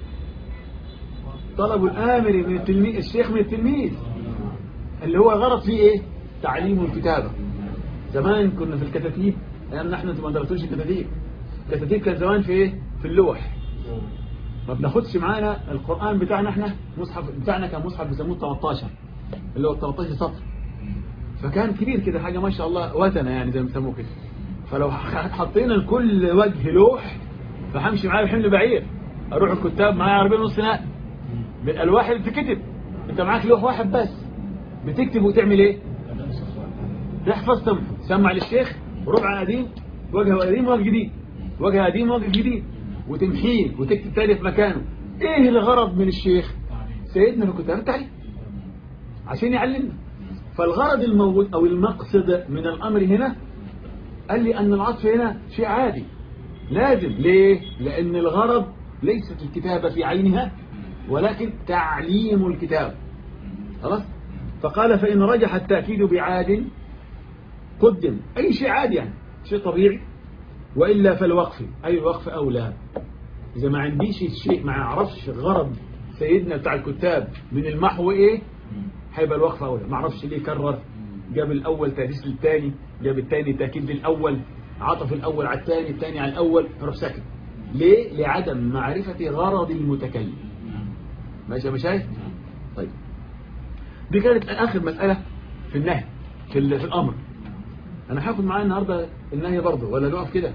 طلب الآمر من التلميذ الشيخ من التلميذ اللي هو غرض فيه ايه تعليم الكتابة زمان كنا في الكتاتيب ايام نحن انتوا ما درستوش الكتاتيب الكتاتيب كان زمان في ايه في في اللوح ما بناخدش معانا القرآن بتاعنا احنا مصحف بتاعنا كان مصحف بيسموه 13 اللي هو 13 سطر فكان كبير كده حاجة ما شاء الله وزنة يعني زي ما بيسموه كده فلو حطينا لكل وجه لوح فهمشي معايا بحمل بعير اروح الكتاب معايا عربية نص نقل بالالواح اللي بتكتب انت معاك لوح واحد بس بتكتب وتعمل ايه تحفظ تمحو سمع للشيخ ربع قديم وجه قديم وجه جديد وجه قديم وجه جديد وتمحيه وتكتب تاني في مكانه ايه الغرض من الشيخ سيدنا في كتاب التعليم عشان يعلمنا فالغرض الموجود او المقصد من الامر هنا قال لي ان العطف هنا شيء عادي لازم ليه لان الغرض ليست الكتابة في عينها ولكن تعليم الكتاب خلاص فقال فإن رجح التأكيد بعاد قدم أي شيء عادي يعني شيء طبيعي وإلا فالوقف أي الوقف أولى إذا ما عنديش الشيء ما أعرفش غرض سيدنا بتاع الكتاب من المحو إيه هيبقى الوقف أولى ما أعرفش ليه كرر جاب الأول تأسيس للثاني جاب الثاني تأكيد للأول عطف الأول على الثاني الثاني على الأول فروح ساكت ليه لعدم معرفة غرض المتكلم ماشي يا مشايخ طيب دي كانت آخر مسألة في النهي في, ال- في الأمر أنا هاخد معايا النهاردة النهي برضه ولا نقف كده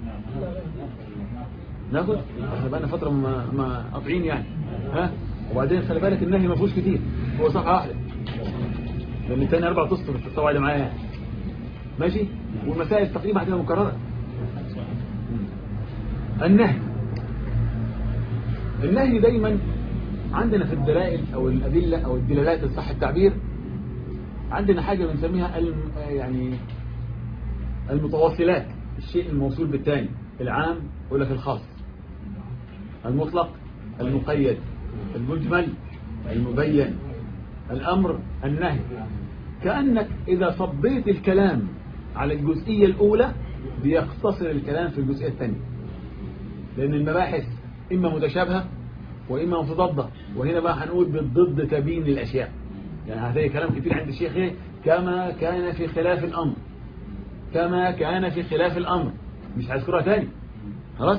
ناخد احنا بقى فترة ما ما قاطعين يعني ها وبعدين خلي بالك النهي ما فيهوش كتير هو صفحة واحدة لأن التاني أربع تسطر في الصفحة اللي معايا يعني. ماشي والمسائل تقريبا هتبقى مكررة النهي النهي دايما عندنا في الدلائل أو الأدلة أو الدلالات إن صح التعبير عندنا حاجة بنسميها الم يعني المتواصلات الشيء الموصول بالثاني العام ولا في الخاص المطلق المقيد المجمل المبين الأمر النهي كأنك إذا صبيت الكلام على الجزئية الأولى بيقتصر الكلام في الجزئية الثانية لأن المباحث إما متشابهة وإما متضادة وهنا بقى هنقول بالضد تبين للأشياء يعني هتلاقي كلام كتير عند الشيخ إيه كما كان في خلاف الأمر كما كان في خلاف الأمر مش هذكرها تاني خلاص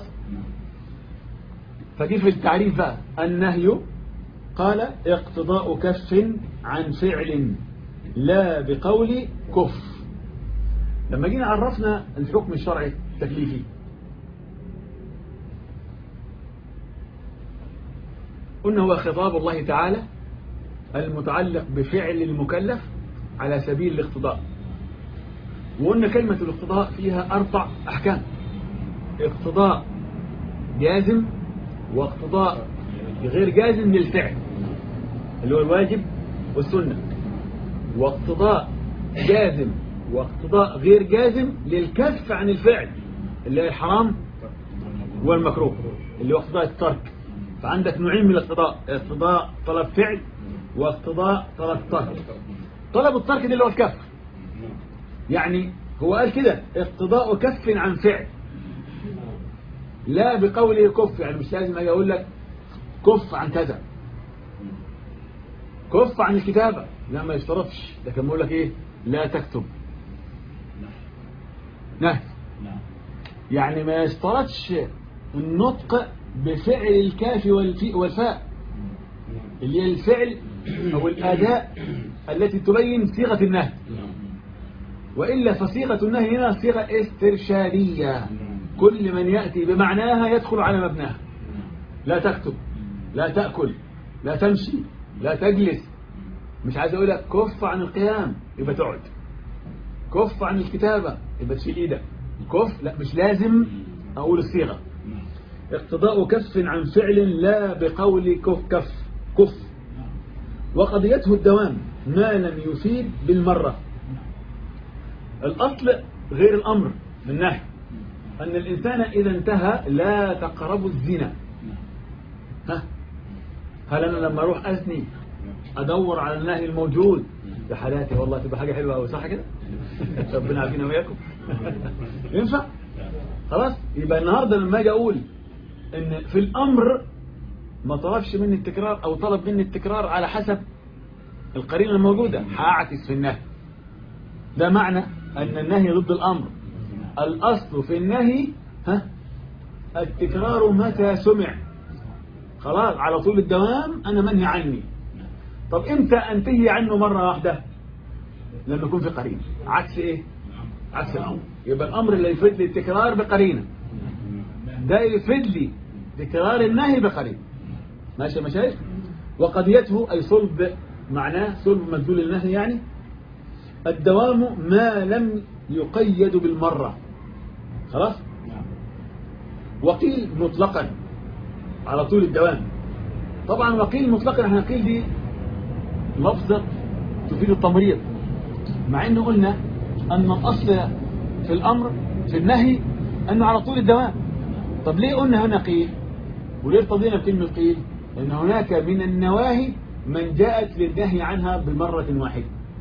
فدي في التعريف بقى النهي قال اقتضاء كف عن فعل لا بقول كف لما جينا عرفنا الحكم الشرعي التكليفي قلنا هو خطاب الله تعالى المتعلق بفعل المكلف على سبيل الاقتضاء وقلنا كلمة الاقتضاء فيها أربع أحكام اقتضاء جازم واقتضاء غير جازم للفعل اللي هو الواجب والسنة واقتضاء جازم واقتضاء غير جازم للكف عن الفعل اللي هي الحرام والمكروه اللي هو اقتضاء الترك فعندك نوعين من الاقتضاء اقتضاء طلب فعل واقتضاء طلب ترك طلب الترك ده اللي هو الكف يعني هو قال كده اقتضاء كف عن فعل لا بقوله كف يعني مش لازم اجي اقول لك كف عن كذا كف عن الكتابة لا ما يشترطش لكن بقول لك ايه لا تكتب نهي يعني ما يشترطش النطق بفعل الكاف والفي- والفاء اللي هي الفعل او الاداء التي تبين صيغة النهي وإلا فصيغة النهي هنا صيغة استرشادية كل من يأتي بمعناها يدخل على مبناها لا تكتب لا تأكل لا تمشي لا تجلس مش عايز أقول لك كف عن القيام يبقى تقعد كف عن الكتابة يبقى تشيل إيدك كف لا مش لازم أقول الصيغة اقتضاء كف عن فعل لا بقول كف كف كف وقضيته الدوام ما لم يفيد بالمرة الأصل غير الأمر من ناحية أن الإنسان إذا انتهى لا تقربوا الزنا ها هل أنا لما أروح أزني أدور على النهي الموجود يا حالاتي والله تبقى حاجة حلوة أوي صح كده ربنا عافينا وياكم ينفع خلاص يبقى النهاردة لما أجي أقول إن في الأمر ما طلبش مني التكرار أو طلب مني التكرار على حسب القرينة الموجودة هعكس في النهي ده معنى أن النهي ضد الأمر الأصل في النهي ها التكرار متى سمع خلاص على طول الدوام أنا منهي عني طب إمتى أنتهي عنه مرة واحدة لما يكون في قرينة عكس إيه عكس الأمر يبقى الأمر اللي يفيد لي التكرار بقرينة ده يفيد لي تكرار النهي بقرينة ماشي يا مشايخ وقضيته أي صلب معناه صلب مدلول النهي يعني الدوام ما لم يقيد بالمرة خلاص وقيل مطلقا على طول الدوام طبعا وقيل مطلقا احنا قيل دي لفظة تفيد التمريض مع انه قلنا ان الاصل في الامر في النهي انه على طول الدوام طب ليه قلنا هنا قيل وليه ارتضينا بكلمة قيل لان هناك من النواهي من جاءت للنهي عنها بمرة واحدة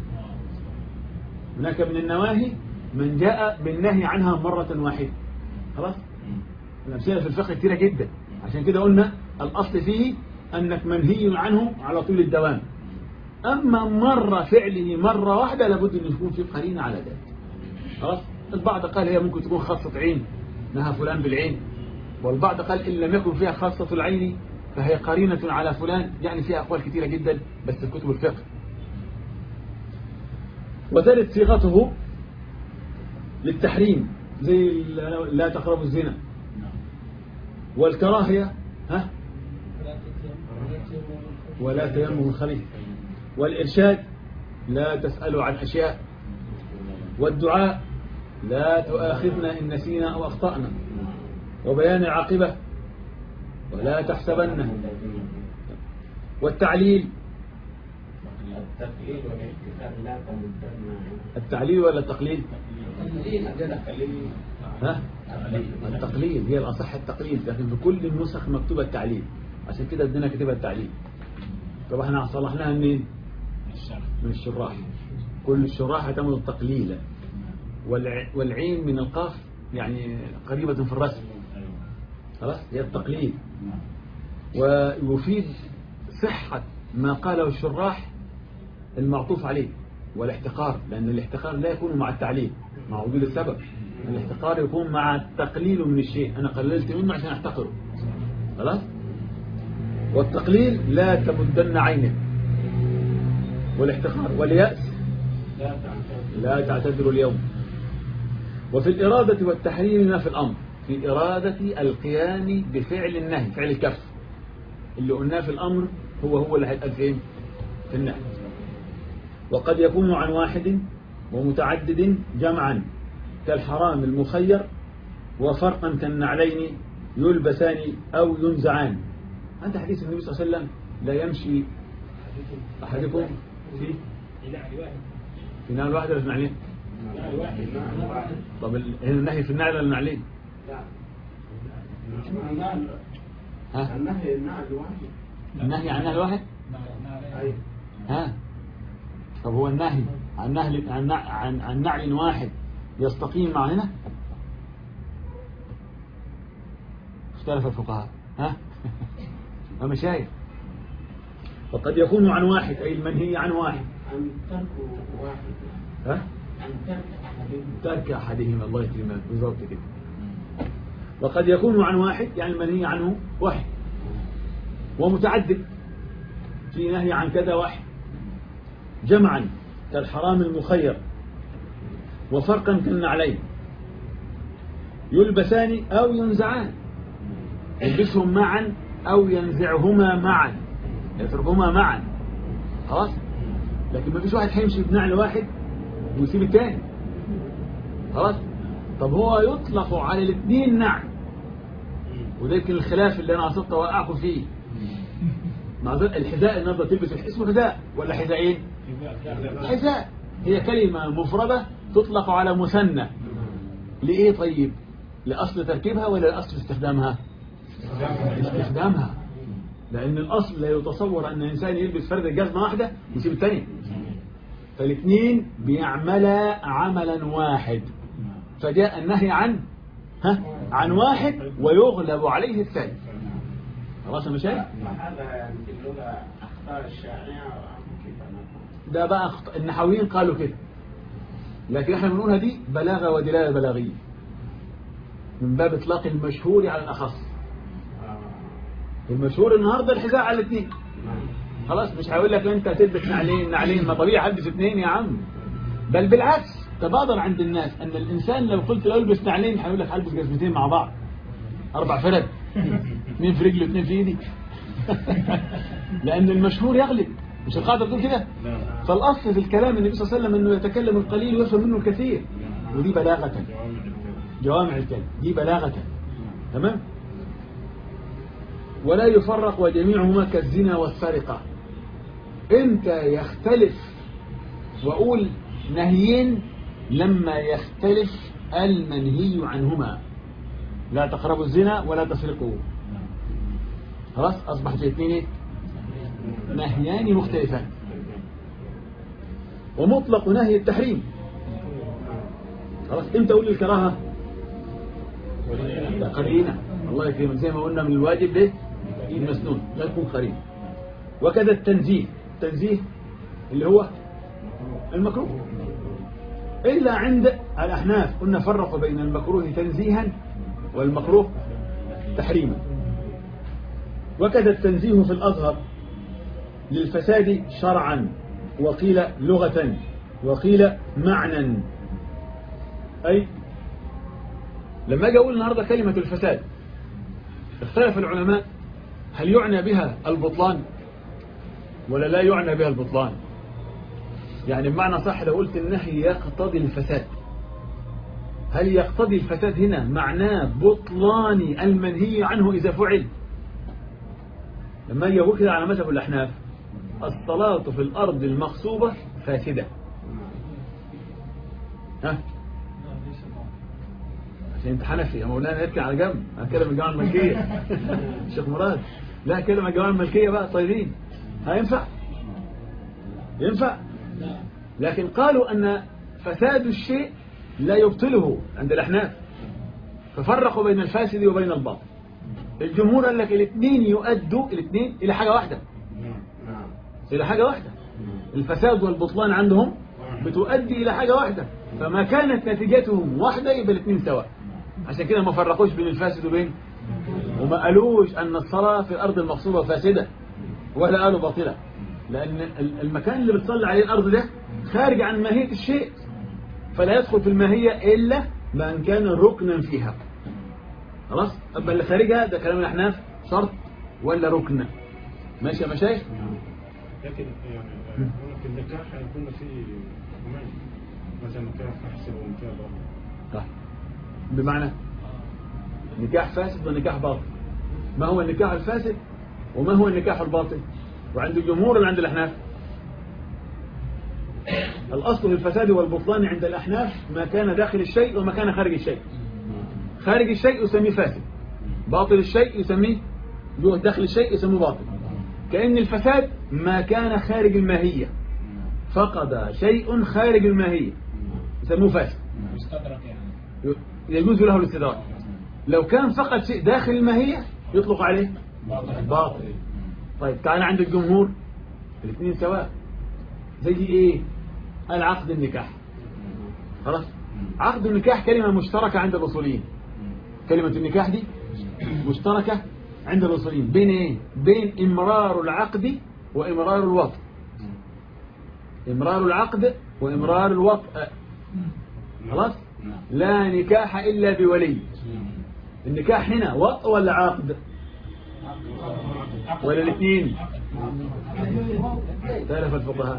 هناك من النواهي من جاء بالنهي عنها مرة واحدة خلاص الأمثلة في الفقه كتيرة جدا عشان كده قلنا الأصل فيه أنك منهي عنه على طول الدوام أما مرة فعله مرة واحدة لابد أن يكون في قرينة على ذلك خلاص البعض قال هي ممكن تكون خاصة عين نهى فلان بالعين والبعض قال إن لم يكن فيها خاصة العين فهي قرينة على فلان يعني فيها أقوال كثيرة جدا بس في كتب الفقه وثالث صيغته للتحريم زي لا تقربوا الزنا والكراهية ها ولا تيمم الخليل والإرشاد لا تسألوا عن أشياء والدعاء لا تؤاخذنا إن نسينا أو أخطأنا وبيان العاقبة ولا تحسبن والتعليل التقليل والاحتفال لا تمدن التعليل ولا التقليل التقليل ها التقليل هي الأصح التقليل لكن في كل النسخ مكتوبة التعليل عشان كده ادينا كتابة التعليل طب احنا صلحناها منين من الشراح كل الشراح اعتمدوا التقليل والع... والعين من القاف يعني قريبة في الرسم خلاص هي التقليد ويفيد صحة ما قاله الشراح المعطوف عليه والاحتقار لأن الاحتقار لا يكون مع التعليل مع وجود السبب الاحتقار يكون مع التقليل من الشيء أنا قللت منه عشان أحتقره خلاص والتقليل لا تمدن عينك والاحتقار واليأس لا تعتذروا اليوم وفي الإرادة والتحريم ما في الأمر في إرادة القيام بفعل النهي فعل الكف اللي قلناه في الأمر هو هو اللي هيتقال فين في النهي وقد يكون عن واحد ومتعدد جمعا كالحرام المخير وفرقا كالنعلين يلبسان أو ينزعان عند حديث النبي صلى الله عليه وسلم لا يمشي أحدكم في في نعل واحد ولا في نعلين طب ال- هنا النهي في النعل ولا النعلين ها النهي النعل واحد النهي عن نهل واحد أي ها طب هو النهي عن نهل عن نع- عن, عن نعل واحد يستقيم مع هنا اختلف الفقهاء ها أما شايف وقد يكون عن واحد أي المنهي عن واحد أن ترك واحد ها أن ترك أحدهم ترك أحدهما الله يكرمك بالضبط كده وقد يكون عن واحد يعني المنهي عنه واحد ومتعدد في نهي عن كذا واحد جمعا كالحرام المخير وفرقا كالنعلين يلبسان أو ينزعان يلبسهم معا أو ينزعهما معا يتركهما معا خلاص لكن ما فيش واحد هيمشي بنعل واحد ويسيب التاني خلاص طب هو يطلق على الاثنين نعم وده يمكن الخلاف اللي انا قصدت اوقعكم فيه معذرة الحذاء النهارده تلبس اسمه حذاء ولا حذاءين حذاء هي كلمة مفردة تطلق على مثنى لإيه طيب لأصل تركيبها ولا لأصل استخدامها استخدامها لأن الأصل لا يتصور أن الإنسان يلبس فرد جزمة واحدة ويسيب الثانية فالاثنين بيعملا عملا واحد فجاء النهي عن ها عن واحد ويغلب عليه الثاني خلاص يا مشايخ وهذا يعني في اللغة أخطاء الشائعة كيف نقول ده بقى أخط- النحويين قالوا كده لكن احنا بنقولها دي بلاغة ودلالة بلاغية من باب إطلاق المشهور على الأخص المشهور النهاردة الحذاء على الاثنين خلاص مش هقول لك انت تلبس نعلين نعلين ما طبيعي هلبس اثنين يا عم بل بالعكس تبادر عند الناس ان الانسان لو قلت له البس نعلين هيقول لك هلبس جزمتين مع بعض اربع فرد اثنين في رجلي واثنين في ايدي لان المشهور يغلب مش القاعده بتقول كده فالاصل في الكلام النبي صلى الله عليه وسلم انه يتكلم القليل ويفهم منه الكثير ودي بلاغه جوامع الكلم دي بلاغه تمام ولا يفرق وجميعهما كالزنا والسرقة امتى يختلف وأقول نهيين لما يختلف المنهي عنهما لا تقربوا الزنا ولا تسرقوا خلاص أصبحت الاثنين ايه؟ نهيان مختلفان ومطلق نهي التحريم خلاص امتى أقول الكراهة لا قرينة الله يكرمك زي ما قلنا من الواجب ده المسنون لا يكون قرين وكذا التنزيه التنزيه اللي هو المكروه إلا عند الأحناف قلنا فرقوا بين المكروه تنزيها والمكروه تحريما وكذا التنزيه في الأظهر للفساد شرعا وقيل لغة وقيل معنى أي لما أجي أقول النهاردة كلمة الفساد اختلف العلماء هل يعنى بها البطلان ولا لا يعنى بها البطلان يعني بمعنى صح لو قلت النهي يقتضي الفساد هل يقتضي الفساد هنا معناه بطلان المنهي عنه إذا فعل لما يجي يقول كده على مذهب الأحناف الصلاة في الأرض المغصوبة فاسدة ها عشان انت حنفي يا مولانا اركن على جنب هتكلم الجامعة الملكية الشيخ مراد لا كلمة الجامعة الملكية بقى طيبين هينفع ينفع لكن قالوا أن فساد الشيء لا يبطله عند الأحناف ففرقوا بين الفاسد وبين الباطل الجمهور قال لك الاثنين يؤدوا الاثنين إلى حاجة واحدة إلى حاجة واحدة الفساد والبطلان عندهم بتؤدي إلى حاجة واحدة فما كانت نتيجتهم واحدة يبقى الاثنين سواء عشان كده ما فرقوش بين الفاسد وبين وما قالوش أن الصلاة في الأرض المغصوبة فاسدة ولا قالوا باطلة لأن المكان اللي بتصلي عليه الأرض ده خارج عن ماهية الشيء فلا يدخل في الماهية إلا من كان ركنا فيها خلاص أما اللي خارجها ده كلام الأحناف شرط ولا ركن ماشي يا مشايخ لكن يعني هنا في النكاح هيكون في حكمين مثلا نكاح احسن ونكاح باطل طيب. بمعنى نكاح فاسد ونكاح باطل ما هو النكاح الفاسد وما هو النكاح الباطل وعند الجمهور اللي عند الأحناف الأصل للفساد والبطلان عند الأحناف ما كان داخل الشيء وما كان خارج الشيء خارج الشيء يسميه فاسد باطل الشيء يسميه جوه داخل الشيء يسميه باطل كأن الفساد ما كان خارج الماهية فقد شيء خارج الماهية يسموه فاسد مستدرك يعني يجوز له الاستدراك لو كان فقد شيء داخل الماهية يطلق عليه باطل طيب تعال عند الجمهور الاثنين سواء زي ايه العقد النكاح خلاص عقد النكاح كلمة مشتركة عند الأصوليين كلمة النكاح دي مشتركة عند الأصوليين بين ايه بين إمرار العقد وإمرار الوطء إمرار العقد وإمرار الوطء خلاص لا نكاح إلا بولي النكاح هنا وطء ولا عقد ولا الاثنين اختلف الفقهاء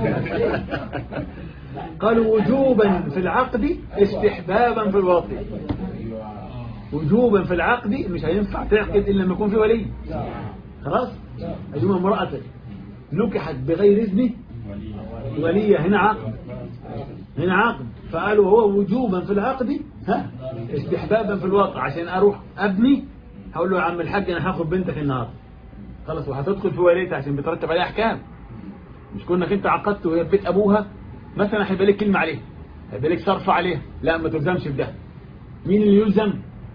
قالوا وجوبا في العقد استحبابا في الوطء وجوبا في العقد مش هينفع تعقد إلا لما يكون في ولي خلاص أيما امرأة نكحت بغير إذنه ولية هنا عقد هنا عقد فقالوا هو وجوبا في العقد ها استحبابا في الواقع عشان أروح أبني هقول له يا عم الحاج أنا هاخد بنتك النهارده خلاص وهتدخل في وليتها عشان بيترتب عليها أحكام مش كونك أنت عقدت وهي في بيت أبوها مثلا هيبقى لك كلمة عليها هيبقى لك صرف عليها لا ما تلزمش في ده مين اللي يلزم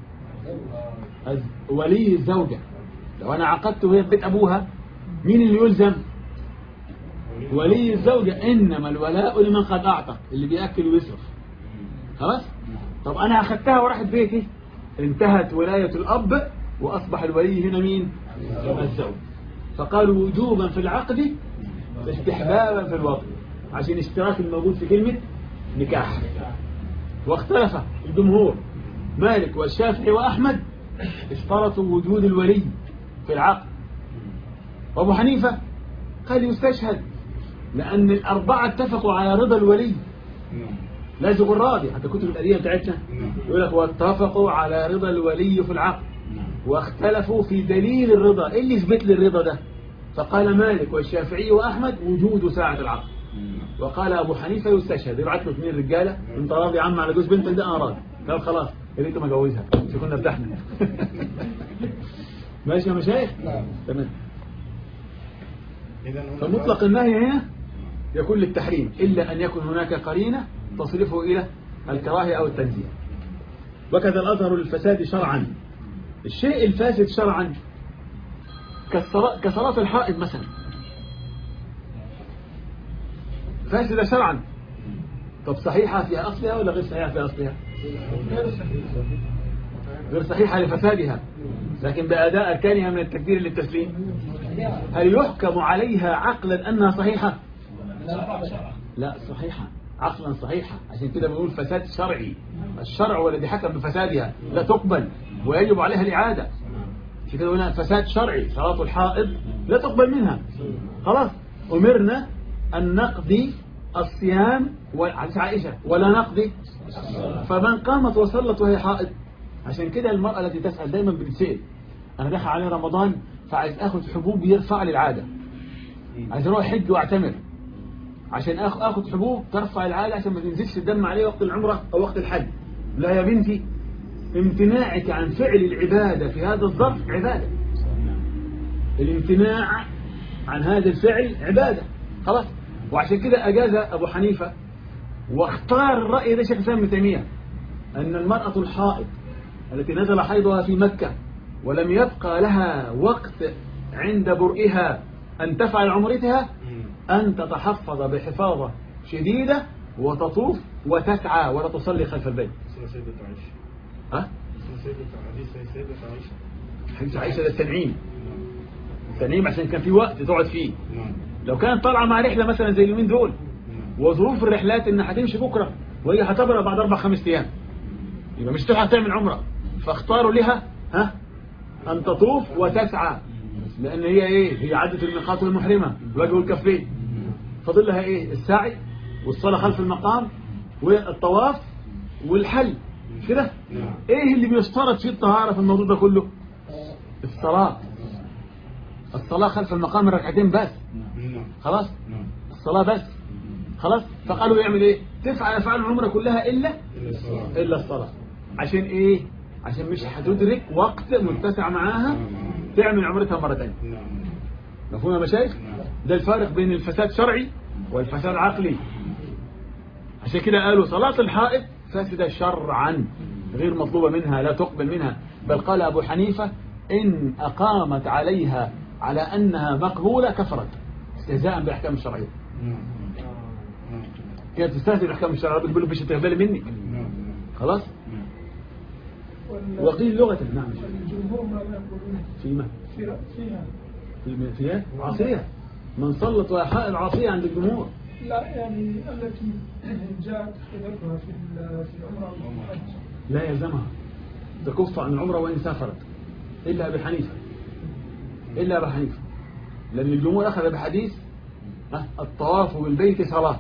الز- ولي الزوجة لو أنا عقدت وهي في بيت أبوها مين اللي يلزم ولي الزوجة إنما الولاء لمن قد أعتق اللي بيأكل ويصرف خلاص طب أنا أخدتها وراحت بيتي انتهت ولاية الأب وأصبح الولي هنا مين الزوج فقالوا وجوبا في العقد استحبابا في الوطن عشان اشتراك الموجود في كلمة نكاح واختلف الجمهور مالك والشافعي وأحمد اشترطوا وجود الولي في العقد وابو حنيفة قال يستشهد لأن الأربعة اتفقوا على رضا الولي نعم لا يزغ الراضي حتى كتب الأدية بتاعتنا يقول لك واتفقوا على رضا الولي في العقد واختلفوا في دليل الرضا ايه اللي يثبت لي الرضا ده فقال مالك والشافعي وأحمد وجود ساعة العقد وقال أبو حنيفة يستشهد يبعت له اثنين رجالة انت راضي يا عم على جوز بنتك ده انا راضي قال خلاص يا ريت ما اجوزها مش كنا ارتحنا ماشي يا مشايخ تمام إذا هنا فمطلق النهي هنا يكون للتحريم إلا أن يكون هناك قرينة تصرفه إلى الكراهية أو التنزيه وكذا الأظهر للفساد شرعا الشيء الفاسد شرعا كالصلاة, كصلاة الحائض مثلا فاسدة شرعا طب صحيحة في أصلها ولا غير صحيحة في أصلها غير صحيحة لفسادها لكن بأداء أركانها من التكبير للتسليم هل يحكم عليها عقلا أنها صحيحة لا صحيحة عقلا صحيحة عشان كده بنقول فساد شرعي الشرع هو الذي حكم بفسادها لا تقبل ويجب عليها الإعادة عشان كده قلنا فساد شرعي صلاة الحائض لا تقبل منها خلاص أمرنا أن نقضي الصيام وعلى عائشة ولا نقضي فمن قامت وصلت وهي حائض عشان كده المرأة التي تسأل دايما بتسأل أنا داخل علي رمضان فعايز أخذ حبوب يرفع لي العادة عايز أروح حج وأعتمر عشان أخ- أخذ حبوب ترفع العادة عشان ما تنزلش الدم عليه وقت العمرة أو وقت الحج لا يا بنتي امتناعك عن فعل العبادة في هذا الظرف عبادة الامتناع عن هذا الفعل عبادة خلاص وعشان كده أجاز أبو حنيفة واختار الرأي ده شيخ الإسلام ابن تيمية أن المرأة الحائض التي نزل حيضها في مكة ولم يبقى لها وقت عند برئها أن تفعل عمرتها أن تتحفظ بحفاظة شديدة وتطوف وتسعى ولا تصلي خلف البيت اسمها سيدة عائشة ها؟ اسمها سيدة حديث سيدة عائشة حديث عائشة ده التنعيم التنعيم عشان كان في وقت تقعد فيه نعم لو كانت طالعة مع رحلة مثلا زي اليومين دول نعم وظروف الرحلات ان هتمشي بكرة وهي هتبرى بعد اربع خمس ايام يبقى مش تلحق تعمل عمرة فاختاروا لها ها ان تطوف وتسعى لان هي ايه هي عدت الميقات المحرمة الوجه والكفين فاضل لها ايه السعي والصلاة خلف المقام والطواف والحل مش كده نعم ايه اللي بيشترط فيه الطهارة في الموضوع ده كله الصلاة الصلاة خلف المقام ركعتين بس نعم خلاص نعم الصلاة بس خلاص فقالوا يعمل ايه تفعل افعال العمرة كلها الا إلا الصلاة الا الصلاة عشان ايه عشان مش هتدرك وقت متسع معاها تعمل عمرتها مرة تانية نعم مفهوم يا مشايخ نعم ده الفارق بين الفساد شرعي والفساد عقلي عشان كده قالوا صلاة الحائط فاسدة شرعا غير مطلوبة منها لا تقبل منها بل قال أبو حنيفة إن أقامت عليها على أنها مقبولة كفرت استهزاء بالأحكام الشرعية نعم نعم كانت تستهزئ بالأحكام الشرعية بتقول له مش هتقبل مني نعم خلاص نعم وال- وقيل لغة نعم الجمهور ماذا يقولون فيما في- فيها في فيها عاصية من صلت وهي حائل عاصية عند الجمهور لا يعني التي جاءت حدثها في ال- في العمرة والحج لا يلزمها تكف عن العمرة وإن سافرت إلا أبي حنيفة إلا أبي حنيفة لأن الجمهور أخذ بحديث ها، الطواف بالبيت صلاة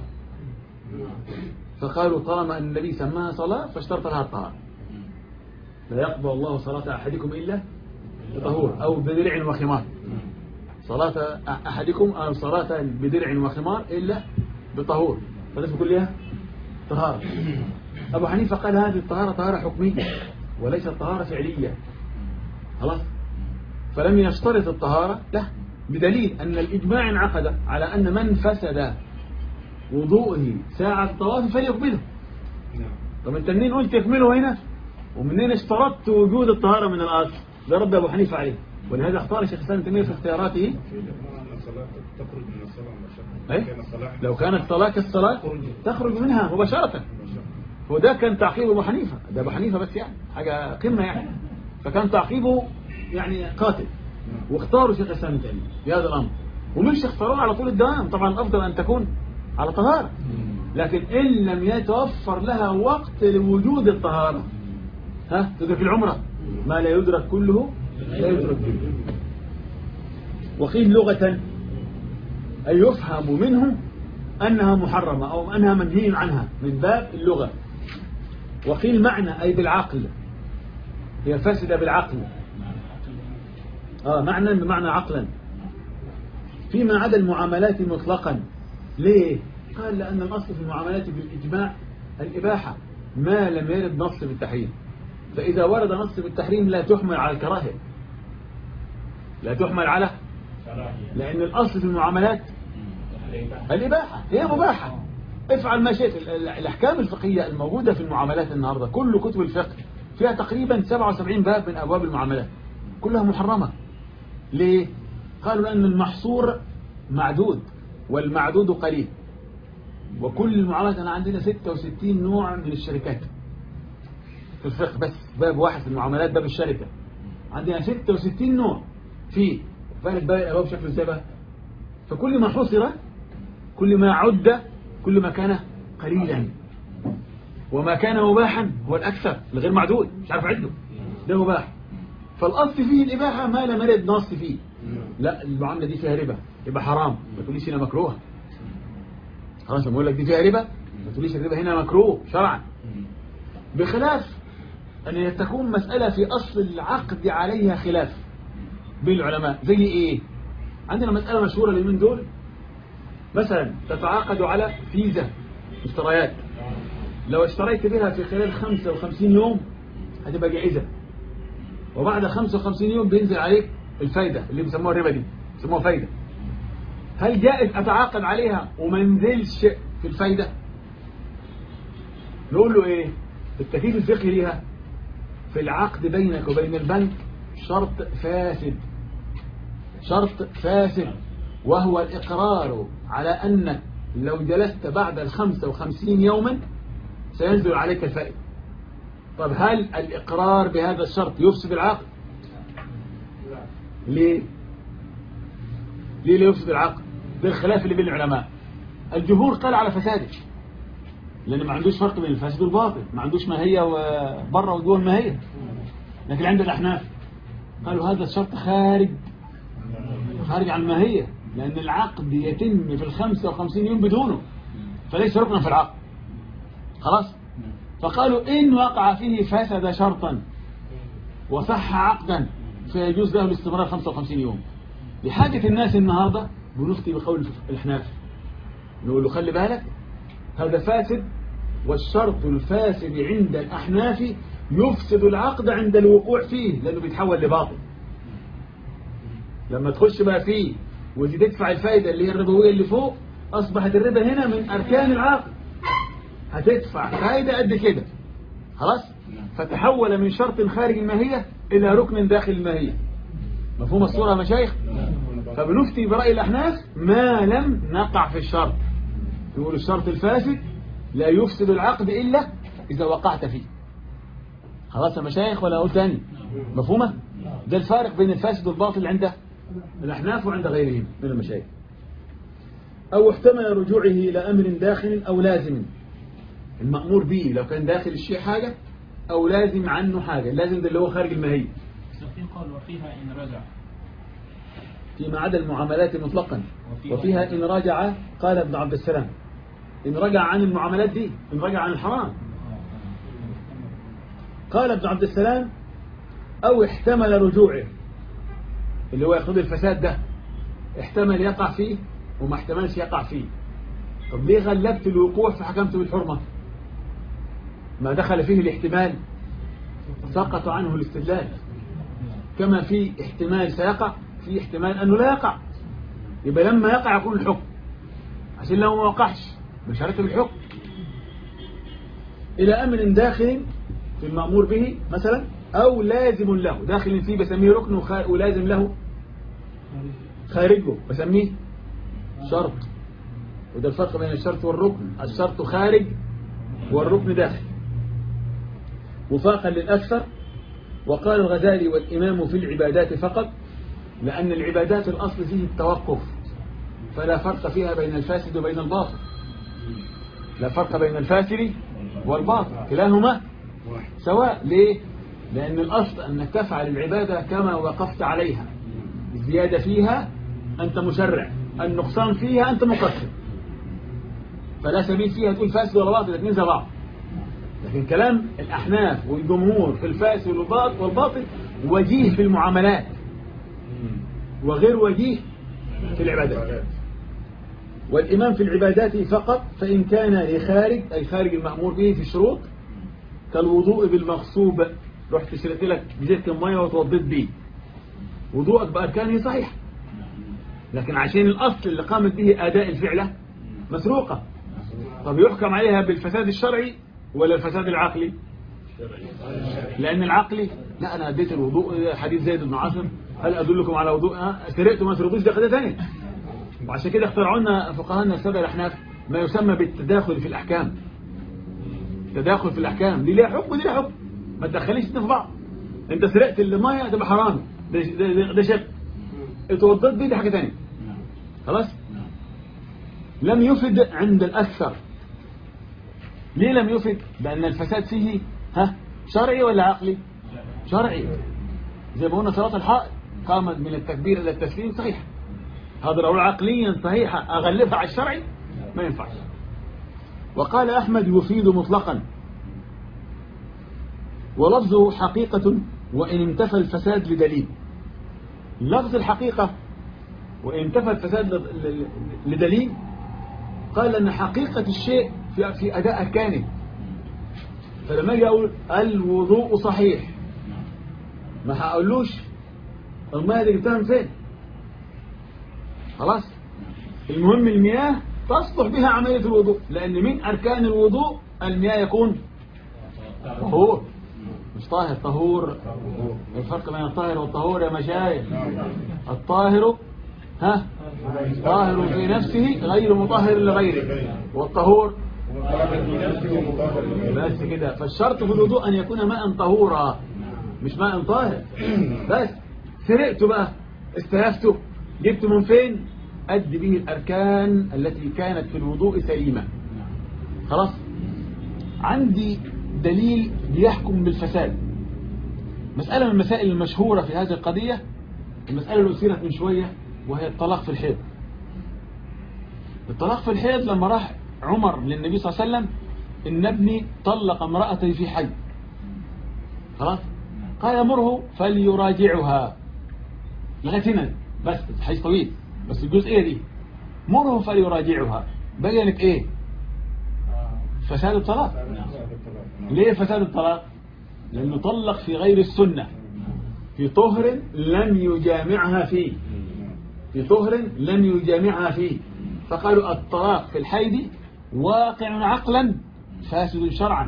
فقالوا طالما أن النبي سماها صلاة فاشترط لها الطهارة لا يقبل الله صلاة أحدكم إلا بطهور أو بدرع وخمار صلاة أحدكم أو صلاة بدرع وخمار إلا بطهور فلازم كلها طهارة أبو حنيفة قال هذه الطهارة طهارة حكمية وليست طهارة فعلية خلاص فلم يشترط الطهارة لا بدليل أن الإجماع انعقد على أن من فسد وضوءه ساعة الطواف فليقبله نعم طب انت منين قلت يكمله هنا ومنين اشترطت وجود الطهارة من الأصل ده رد أبو حنيفة عليه ولهذا اختار شيخ الإسلام ابن تيمية في اختياراته في الإقرار أن الصلاة تخرج من الصلاة مباشرة أي؟ كان الصلاة لو كانت الصلاة كالصلاة تخرج منها مباشرة مباشرة وده كان تعقيب ابو حنيفه ده ابو حنيفه بس يعني حاجه قمه يعني فكان تعقيبه يعني قاتل واختاروا شيخ الاسلام ابن تيميه في هذا الامر ومش اختاروه على طول الدوام طبعا الافضل ان تكون على طهاره لكن ان لم يتوفر لها وقت لوجود الطهاره ها تدرك العمره ما لا يدرك كله لا يدرك كله وقيل لغة أي يفهم منه أنها محرمة أو أنها منهي عنها من باب اللغة وقيل معنى أي بالعقل هي فاسدة بالعقل آه معنى بمعنى عقلا فيما عدا المعاملات مطلقا ليه؟ قال لأن الأصل في المعاملات بالإجماع الإباحة ما لم يرد نص بالتحريم فإذا ورد نص بالتحريم لا تحمل على الكراهية لا تحمل على لأن الأصل في المعاملات الإباحة هي مباحة افعل ما شئت ال- ال- الأحكام الفقهية الموجودة في المعاملات النهاردة كل كتب الفقه فيها تقريبا 77 باب من أبواب المعاملات كلها محرمة ليه؟ قالوا لأن المحصور معدود والمعدود قليل وكل المعاملات أنا عندنا 66 نوع من الشركات في الفقه بس باب واحد في المعاملات باب الشركة عندنا 66 نوع فيه فاهم باقي الأبواب شكله ازاي بقى فكل ما حصر كل ما عد كل ما كان قليلا وما كان مباحا هو الأكثر الغير معدود مش عارف عده ده مباح فالأصل فيه الإباحة ما لم يرد نص فيه لا المعاملة دي فيها ربا يبقى حرام ما تقوليش هنا مكروه خلاص لما اقول لك دي فيها ربا ما تقوليش الربا هنا مكروه شرعا بخلاف أن تكون مسألة في أصل العقد عليها خلاف بين العلماء زي إيه عندنا مسألة مشهورة اليومين دول مثلا تتعاقد على فيزا مشتريات لو اشتريت بها في خلال 55 يوم هتبقى جائزة وبعد 55 يوم بينزل عليك الفايدة اللي بيسموها الربا دي بيسموها فايدة هل جائز أتعاقد عليها وما انزلش في الفايدة نقول له إيه التكليف الفقهي ليها في العقد بينك وبين البنك شرط فاسد شرط فاسد وهو الإقرار على أنك لو جلست بعد الخمسة وخمسين يوما سينزل عليك الفائدة طب هل الإقرار بهذا الشرط يفسد العقد ليه ليه لا يفسد العقد ده الخلاف اللي بين العلماء الجمهور قال على فساده لأن ما عندوش فرق بين الفاسد والباطل ما عندوش ماهية وبره وجوه الماهية لكن عند الأحناف قالوا هذا الشرط خارج خارج عن الماهية لأن العقد يتم في الخمسة وخمسين يوم بدونه فليس ركنا في العقد خلاص فقالوا إن وقع فيه فسد شرطا وصح عقدا فيجوز له الاستمرار 55 يوم لحاجة الناس النهاردة بنفتي بقول الأحناف نقول له خلي بالك هذا فاسد والشرط الفاسد عند الأحناف يفسد العقد عند الوقوع فيه لأنه بيتحول لباطل لما تخش بقى فيه وتدفع تدفع الفايدة اللي هي الربوية اللي فوق أصبحت الربا هنا من أركان العقد هتدفع فايدة قد كده خلاص فتحول من شرط خارج الماهية إلى ركن داخل الماهية مفهوم الصورة يا مشايخ فبنفتي برأي الأحناف ما لم نقع في الشرط يقول الشرط الفاسد لا يفسد العقد إلا إذا وقعت فيه خلاص يا مشايخ ولا أقول تاني مفهومة ده الفارق بين الفاسد والباطل عند الأحناف وعند غيرهم من المشايخ أو احتمل رجوعه إلى أمر داخل أو لازم المأمور به لو كان داخل الشيء حاجة أو لازم عنه حاجة لازم ده اللي هو خارج الماهية السفين قال وفيها إن رجع فيما عدا المعاملات مطلقا وفيها إن رجع قال ابن عبد السلام إن رجع عن المعاملات دي إن رجع عن الحرام قال ابن عبد السلام أو احتمل رجوعه اللي هو يقتضي الفساد ده احتمل يقع فيه وما احتملش يقع فيه طب ليه غلبت الوقوع فحكمت بالحرمة ما دخل فيه الاحتمال سقط عنه الاستدلال كما في احتمال سيقع في احتمال أنه لا يقع يبقى لما يقع يكون الحكم عشان لو ما وقعش مش هرتب الحكم إلى أمر داخل في المأمور به مثلا أو لازم له داخل فيه بسميه ركن وخا- ولازم له خارجه بسميه شرط وده الفرق بين الشرط والركن الشرط خارج والركن داخل وفاقا للأكثر وقال الغزالي والإمام في العبادات فقط لأن العبادات الأصل فيه التوقف فلا فرق فيها بين الفاسد وبين الباطل لا فرق بين الفاسد والباطل كلاهما سواء ليه؟ لأن الأصل أنك تفعل العبادة كما وقفت عليها الزيادة فيها أنت مشرع النقصان فيها أنت مقصر فلا سبيل فيها تقول فاسد ولا باطل الاثنين زي بعض لكن كلام الأحناف والجمهور في الفاسد والباطل والباطل وجيه في المعاملات وغير وجيه في العبادات والإمام في العبادات فقط فإن كان لخارج أي خارج المأمور به في الشروط كالوضوء بالمغصوب رحت شريت لك بزيت المية وتوضيت بيه وضوءك بأركانه صحيح لكن عشان الأصل اللي قامت به أداء الفعلة مسروقة طب يحكم عليها بالفساد الشرعي ولا الفساد العقلي لأن العقلي لا أنا أديت الوضوء حديث زيد بن عاصم هل أدلكم على وضوء ها؟ سرقت وما سرقتوش ده قضية ثانية وعشان كده اخترعوا لنا فقهاءنا السبع الأحناف ما يسمى بالتداخل في الأحكام تداخل في الأحكام دي ليها حكم ودي ليها حكم ما تدخليش في بعض انت سرقت المية تبقى حرام ده, ده, ده شرك اتوضيت بيه دي حاجة ثانية خلاص لم يفد عند الأكثر ليه لم يفد لأن الفساد فيه ها شرعي ولا عقلي شرعي زي ما قلنا صلاة الحائط قامت من التكبير إلى التسليم صحيح هذا لو عقليا صحيحة أغلبها على الشرعي ما ينفعش وقال أحمد يفيد مطلقا ولفظه حقيقة وإن انتفى الفساد لدليل لفظ الحقيقة وإن انتفى الفساد لدليل قال أن حقيقة الشيء في, في أداء أركانه فلما يجي أقول الوضوء صحيح ما هقولوش المياه دي جبتها من فين خلاص المهم المياه تصلح بها عملية الوضوء لأن من أركان الوضوء المياه يكون طهور مش طاهر طهور الفرق بين الطاهر والطهور يا مشايخ الطاهر ها طاهر في نفسه غير مطهر لغيره والطهور بس كده فالشرط في الوضوء أن يكون ماء طهورا مش ماء طاهر بس سرقته بقى استلفته جبته من فين أد به الأركان التي كانت في الوضوء سليمة خلاص عندي دليل بيحكم بالفساد مسألة من المسائل المشهورة في هذه القضية المسألة اللي أثيرت من شوية وهي الطلاق في الحيض الطلاق في الحيض لما راح عمر للنبي صلى الله عليه وسلم إن ابني طلق امرأته في حي خلاص قال امره فليراجعها لغاية هنا بس حيث طويل بس الجزئية دي مره فليراجعها بينت ايه فساد الطلاق ليه فساد الطلاق لأنه طلق في غير السنة في طهر لم يجامعها فيه في طهر لم يجامعها فيه فقالوا الطلاق في الحيض واقع عقلا فاسد شرعا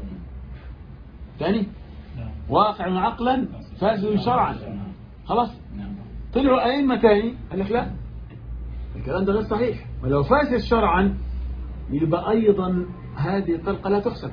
ثاني واقع عقلا فاسد شرعا خلاص طلعوا أئمة تاني قال لك لا الكلام ده غير صحيح ولو فاسد شرعا يبقى أيضا هذه الطلقة لا تحسب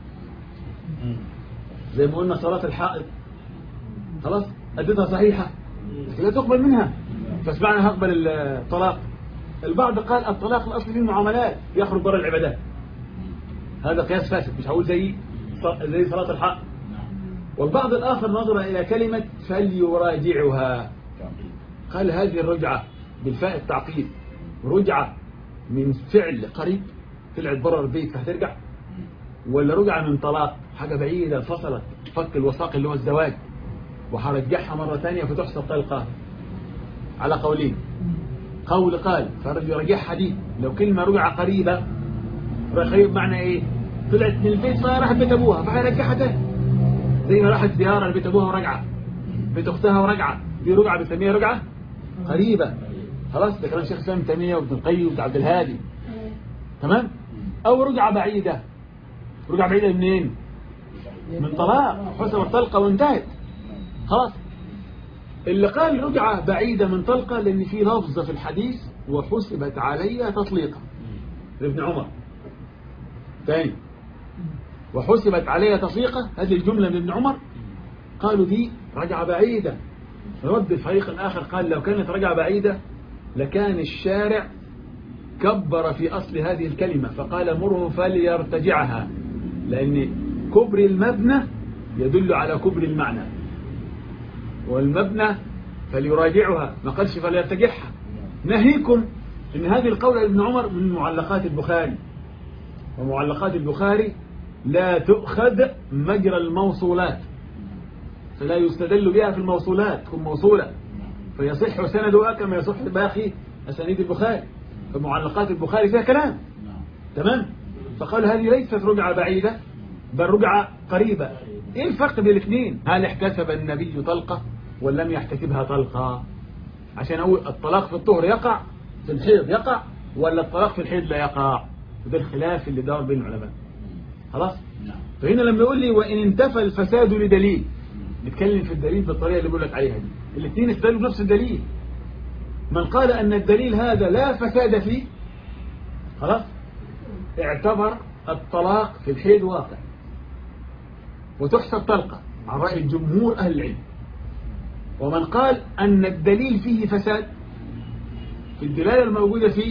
زي ما قلنا صلاة الحائط خلاص أدتها صحيحة لكن لا تقبل منها فاسمعنا هقبل الطلاق البعض قال الطلاق الأصل فيه المعاملات يخرج بره العبادات هذا قياس فاسد مش هقول زي زي صلاة الحق والبعض الآخر نظر إلى كلمة فليراجعها قال هذه الرجعة بالفاء التعقيد رجعة من فعل قريب طلعت بره البيت فهترجع ولا رجعة من طلاق حاجة بعيدة انفصلت فك الوثاق اللي هو الزواج وهرجعها مرة ثانية فتحسب طلقة على قولين قول قال فرجع يرجعها دي لو كلمة رجعة قريبة قريب معنى ايه طلعت من البيت فراحت بيت ابوها فهيرجعها تاني زي ما راحت زيارة لبيت ابوها ورجعة بيت اختها ورجعة دي رجعة بنسميها رجعة قريبة خلاص ده كلام شيخ سلام تيمية وابن القيم وابن عبد الهادي تمام او رجعة بعيدة رجعة بعيدة منين من طلاق حسب الطلقة وانتهت خلاص اللي قال رجعة بعيدة من طلقة لأن في لفظة في الحديث وحسبت علي تطليقا لابن عمر ثاني وحسبت علي تصيقة هذه الجملة من ابن عمر قالوا دي رجعة بعيدة رد الفريق الآخر قال لو كانت رجعة بعيدة لكان الشارع كبر في أصل هذه الكلمة فقال مره فليرتجعها لأن كبر المبنى يدل على كبر المعنى والمبنى فليراجعها ما قالش فليرتجعها نهيكم ان هذه القول ابن عمر من معلقات البخاري ومعلقات البخاري لا تؤخذ مجرى الموصولات فلا يستدل بها في الموصولات تكون موصولة فيصح سندها كما يصح باقي أسانيد البخاري فمعلقات البخاري فيها كلام تمام فقال هذه ليست رجعة بعيدة بل رجعة قريبة ايه الفرق بين الاثنين هل احتسب النبي طلقة ولم يحتسبها طلقة عشان اقول الطلاق في الطهر يقع في الحيض يقع ولا الطلاق في الحيض لا يقع وده الخلاف اللي دار بين العلماء خلاص فهنا لما يقول لي وإن انتفى الفساد لدليل نتكلم في الدليل بالطريقة اللي بقول لك عليها دي الاثنين استدلوا بنفس الدليل من قال أن الدليل هذا لا فساد فيه خلاص اعتبر الطلاق في الحيض واقع وتحسب طلقة عن رأي الجمهور أهل العلم ومن قال أن الدليل فيه فساد في الدلالة الموجودة فيه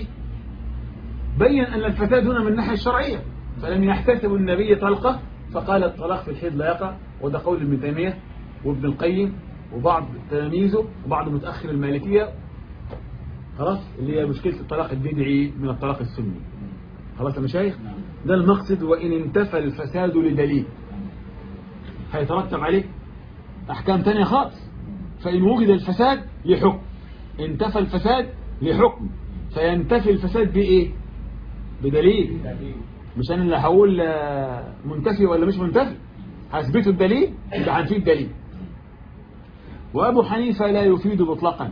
بين أن الفساد هنا من الناحية الشرعية فلم يحتسب النبي طلقة فقال الطلاق في الحيض لا يقع وده قول ابن تيمية وابن القيم وبعض تلاميذه وبعض متأخر المالكية خلاص اللي هي مشكلة الطلاق البدعي من الطلاق السني خلاص يا مشايخ ده المقصد وإن انتفى الفساد لدليل هيترتب عليه أحكام تانية خالص فإن وجد الفساد لحكم انتفى الفساد لحكم فينتفي الفساد بإيه بدليل مش أنا اللي هقول آه، منتفي ولا مش منتفي هثبته الدليل يبقى هنفيد الدليل وأبو حنيفة لا يفيد مطلقا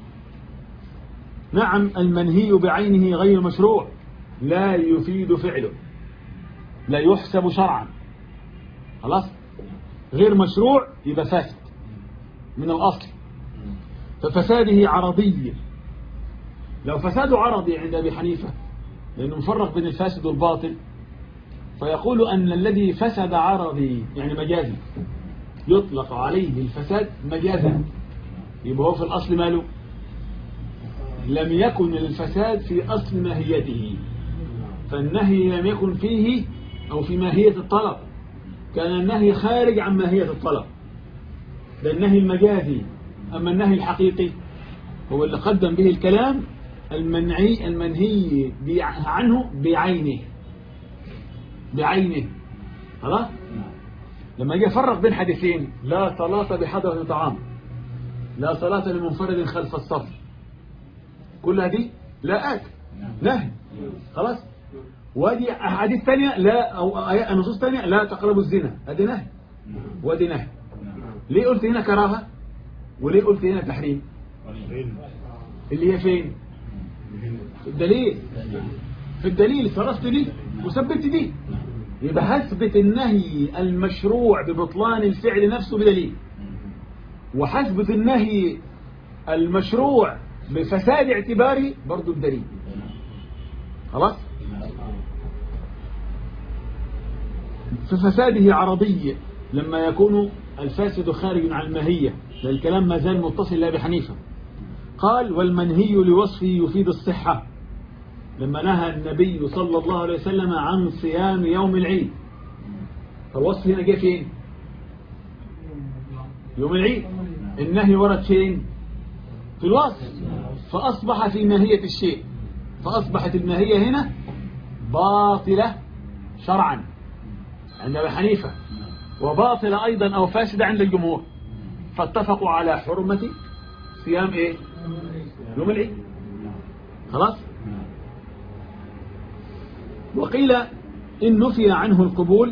نعم المنهي بعينه غير مشروع لا يفيد فعله لا يحسب شرعا خلاص غير مشروع يبقى فاسد من الأصل ففساده عرضي لو فساده عرضي عند أبي حنيفة لأنه مفرق بين الفاسد والباطل فيقول أن الذي فسد عرضي يعني مجازي يطلق عليه الفساد مجازا يبقى هو في الأصل ماله لم يكن الفساد في أصل ماهيته فالنهي لم يكن فيه أو في ماهية الطلب كان النهي خارج عن ماهية الطلب ده النهي المجازي أما النهي الحقيقي هو اللي قدم به الكلام المنعي المنهي بي- عنه بعينه بعينه خلاص لما يجي يفرق بين حديثين لا صلاة بحضرة طعام لا صلاة لمنفرد خلف الصف كل هذه لا آت نهي خلاص ودي أحاديث ثانية لا أو آيات- نصوص ثانية لا تقربوا الزنا هذه نهي ودي نهي ليه قلت هنا كراهة وليه قلت هنا تحريم اللي هي فين في الدليل في الدليل صرفت دي وثبت دي يبقى هثبت النهي المشروع ببطلان الفعل نفسه بدليل وحثبت النهي المشروع بفساد اعتباري برضو بدليل خلاص ففساده عرضي لما يكون الفاسد خارج عن الماهية ده الكلام ما زال متصل لأبي حنيفة قال والمنهي لوصفه يفيد الصحة لما نهى النبي صلى الله عليه وسلم عن صيام يوم العيد فالوصف هنا جه فين يوم العيد النهي ورد فين في الوصف فأصبح في ماهية الشيء فأصبحت الماهية هنا باطلة شرعا عند أبي حنيفة وباطلة أيضا أو فاسدة عند الجمهور فاتفقوا على حرمة صيام إيه يوم العيد خلاص وقيل إن نفي عنه القبول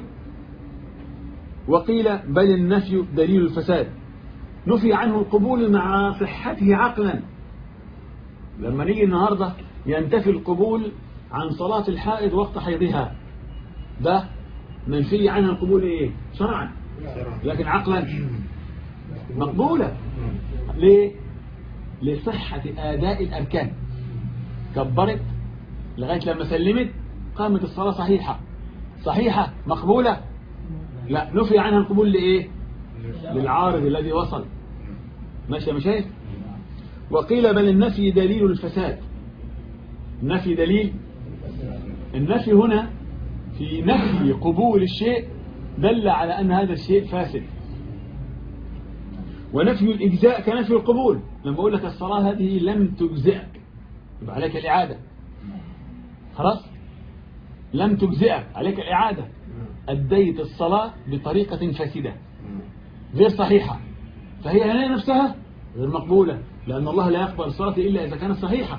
وقيل بل النفي دليل الفساد نفي عنه القبول مع صحته عقلا لما نيجي النهاردة ينتفي القبول عن صلاة الحائض وقت حيضها ده منفي عنها القبول ايه شرعا لكن عقلا مقبولة ليه لصحة آداء الأركان كبرت لغاية لما سلمت قامت الصلاة صحيحة صحيحة مقبولة لا نفي عنها القبول لإيه للعارض الذي وصل ماشي يا مشايخ وقيل بل النفي دليل الفساد النفي دليل النفي هنا في نفي قبول الشيء دل على أن هذا الشيء فاسد ونفي الإجزاء كنفي القبول لما أقول لك الصلاة هذه لم تجزئك يبقى عليك الإعادة خلاص لم تجزئك عليك الإعادة أديت الصلاة بطريقة فاسدة غير صحيحة فهي هي نفسها غير مقبولة لأن الله لا يقبل الصلاة إلا إذا كانت صحيحة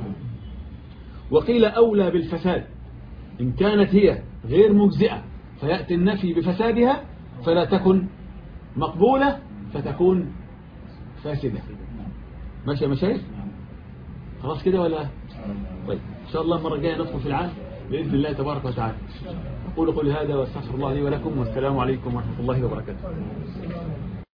وقيل أولى بالفساد إن كانت هي غير مجزئة فيأتي النفي بفسادها فلا تكن مقبولة فتكون فاسدة ماشي يا مشايخ خلاص كده ولا طيب إن شاء الله المرة الجاية ندخل في العام بإذن الله تبارك وتعالى أقول قولي هذا واستغفر الله لي ولكم والسلام عليكم ورحمة الله وبركاته